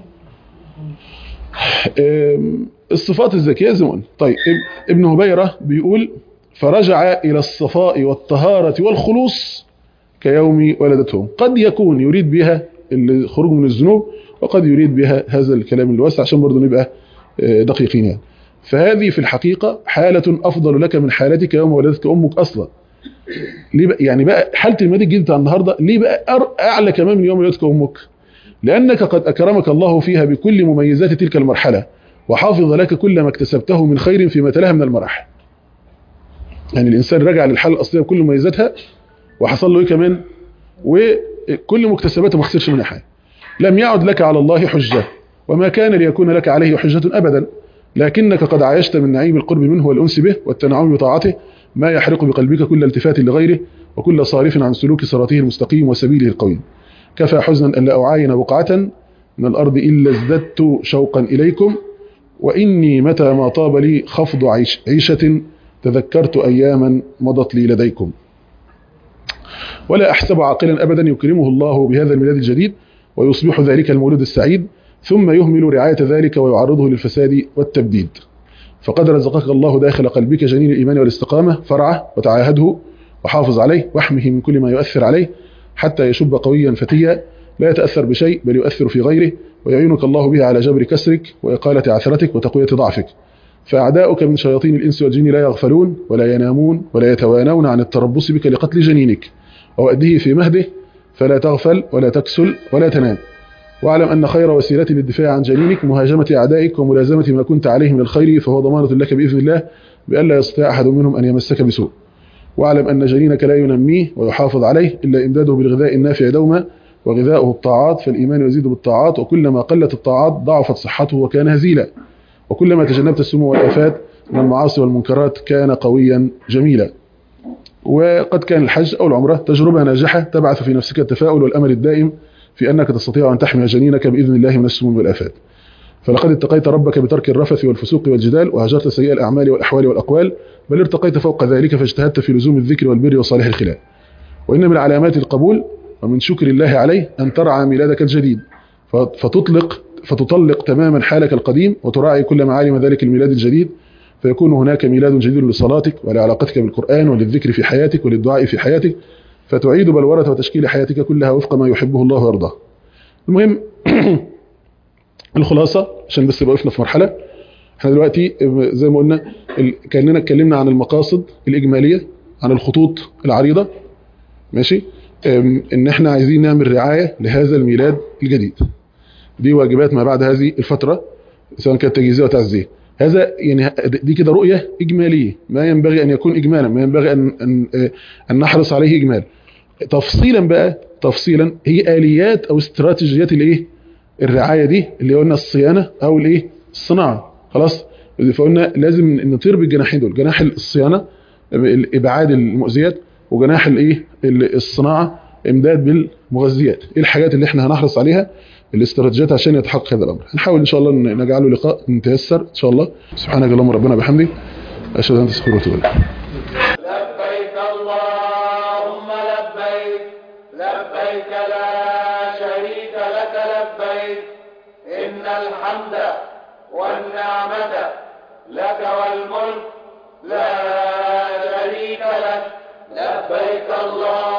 الصفات الزكية زي ما قلنا طيب ابن هبيرة بيقول فرجع إلى الصفاء والطهارة والخلوص كيوم ولدتهم قد يكون يريد بها الخروج من الذنوب وقد يريد بها هذا الكلام الواسع عشان برضه نبقى دقيقين يعني فهذه في الحقيقة حالة أفضل لك من حالتك يوم ولدتك أمك أصلا ليه بقى يعني بقى حالة الميلاد الجديد بتاع النهاردة ليه بقى أعلى كمان من يوم ولدتك أمك لأنك قد أكرمك الله فيها بكل مميزات تلك المرحلة وحافظ لك كل ما اكتسبته من خير فيما تلاها من المراحل يعني الإنسان رجع للحالة الأصلية بكل مميزاتها وحصل له إيه كمان وكل مكتسباته ما خسرش منها حاجة لم يعد لك على الله حجة وما كان ليكون لك عليه حجة أبدا لكنك قد عايشت من نعيم القرب منه والأنس به والتنعم بطاعته ما يحرق بقلبك كل التفات لغيره وكل صارف عن سلوك صراطه المستقيم وسبيله القويم كفى حزنا أن لا أعاين بقعة من الأرض إلا ازددت شوقا إليكم وإني متى ما طاب لي خفض عيش عيشة تذكرت أياما مضت لي لديكم ولا أحسب عاقلا أبدا يكرمه الله بهذا الميلاد الجديد ويصبح ذلك المولود السعيد ثم يهمل رعاية ذلك ويعرضه للفساد والتبديد فقد رزقك الله داخل قلبك جنين الإيمان والاستقامة فرعه وتعاهده وحافظ عليه واحمه من كل ما يؤثر عليه حتى يشب قويا فتيا لا يتأثر بشيء بل يؤثر في غيره ويعينك الله به على جبر كسرك وإقالة عثرتك وتقوية ضعفك فأعداؤك من شياطين الإنس والجن لا يغفلون ولا ينامون ولا يتوانون عن التربص بك لقتل جنينك ووأده في مهده فلا تغفل ولا تكسل ولا تنام واعلم أن خير وسيلة للدفاع عن جنينك مهاجمة أعدائك وملازمة ما كنت عليه من الخير فهو ضمانة لك بإذن الله بألا يستطيع أحد منهم أن يمسك بسوء واعلم أن جنينك لا ينميه ويحافظ عليه إلا إمداده بالغذاء النافع دوما وغذاؤه الطاعات فالإيمان يزيد بالطاعات وكلما قلت الطاعات ضعفت صحته وكان هزيلا وكلما تجنبت السموم والآفات من المعاصي والمنكرات كان قويا جميلا وقد كان الحج أو العمرة تجربة ناجحة تبعث في نفسك التفاؤل والأمل الدائم في أنك تستطيع أن تحمي جنينك بإذن الله من السموم والآفات فلقد اتقيت ربك بترك الرفث والفسوق والجدال وهجرت سيئ الأعمال والأحوال والأقوال بل ارتقيت فوق ذلك فاجتهدت في لزوم الذكر والبر وصالح الخلال وإن من علامات القبول ومن شكر الله عليه أن ترعى ميلادك الجديد فتطلق فتطلق تماما حالك القديم وتراعي كل معالم ذلك الميلاد الجديد فيكون هناك ميلاد جديد لصلاتك ولعلاقتك بالقرآن وللذكر في حياتك وللدعاء في حياتك فتعيد بلورة وتشكيل حياتك كلها وفق ما يحبه الله ويرضاه المهم الخلاصة عشان بس وقفنا في مرحلة احنا دلوقتي زي ما قلنا كأننا اتكلمنا عن المقاصد الإجمالية عن الخطوط العريضة ماشي أم، ان احنا عايزين نعمل رعاية لهذا الميلاد الجديد دي واجبات ما بعد هذه الفترة سواء كانت تجهيزية وتعزية هذا يعني دي كده رؤية إجمالية ما ينبغي أن يكون إجمالا ما ينبغي أن, أن, أن نحرص عليه إجمال تفصيلا بقى تفصيلا هي آليات أو استراتيجيات الإيه الرعاية دي اللي قلنا الصيانة أو الإيه الصناعة خلاص فقلنا لازم نطير بالجناحين دول جناح الصيانة إبعاد المؤذيات وجناح الإيه الصناعة إمداد بالمغذيات إيه الحاجات اللي إحنا هنحرص عليها الاستراتيجيات عشان يتحقق هذا الامر هنحاول ان شاء الله ن- نجعله لقاء متيسر ان شاء الله سبحانك اللهم ربنا بحمدك اشهد ان لا اله الا انت استغفرك واتوب اليك لبيك اللهم لبيك لبيك لا شريك لك لبيك إن الحمد والنعمة لك والملك لا شريك لك لبيك اللهم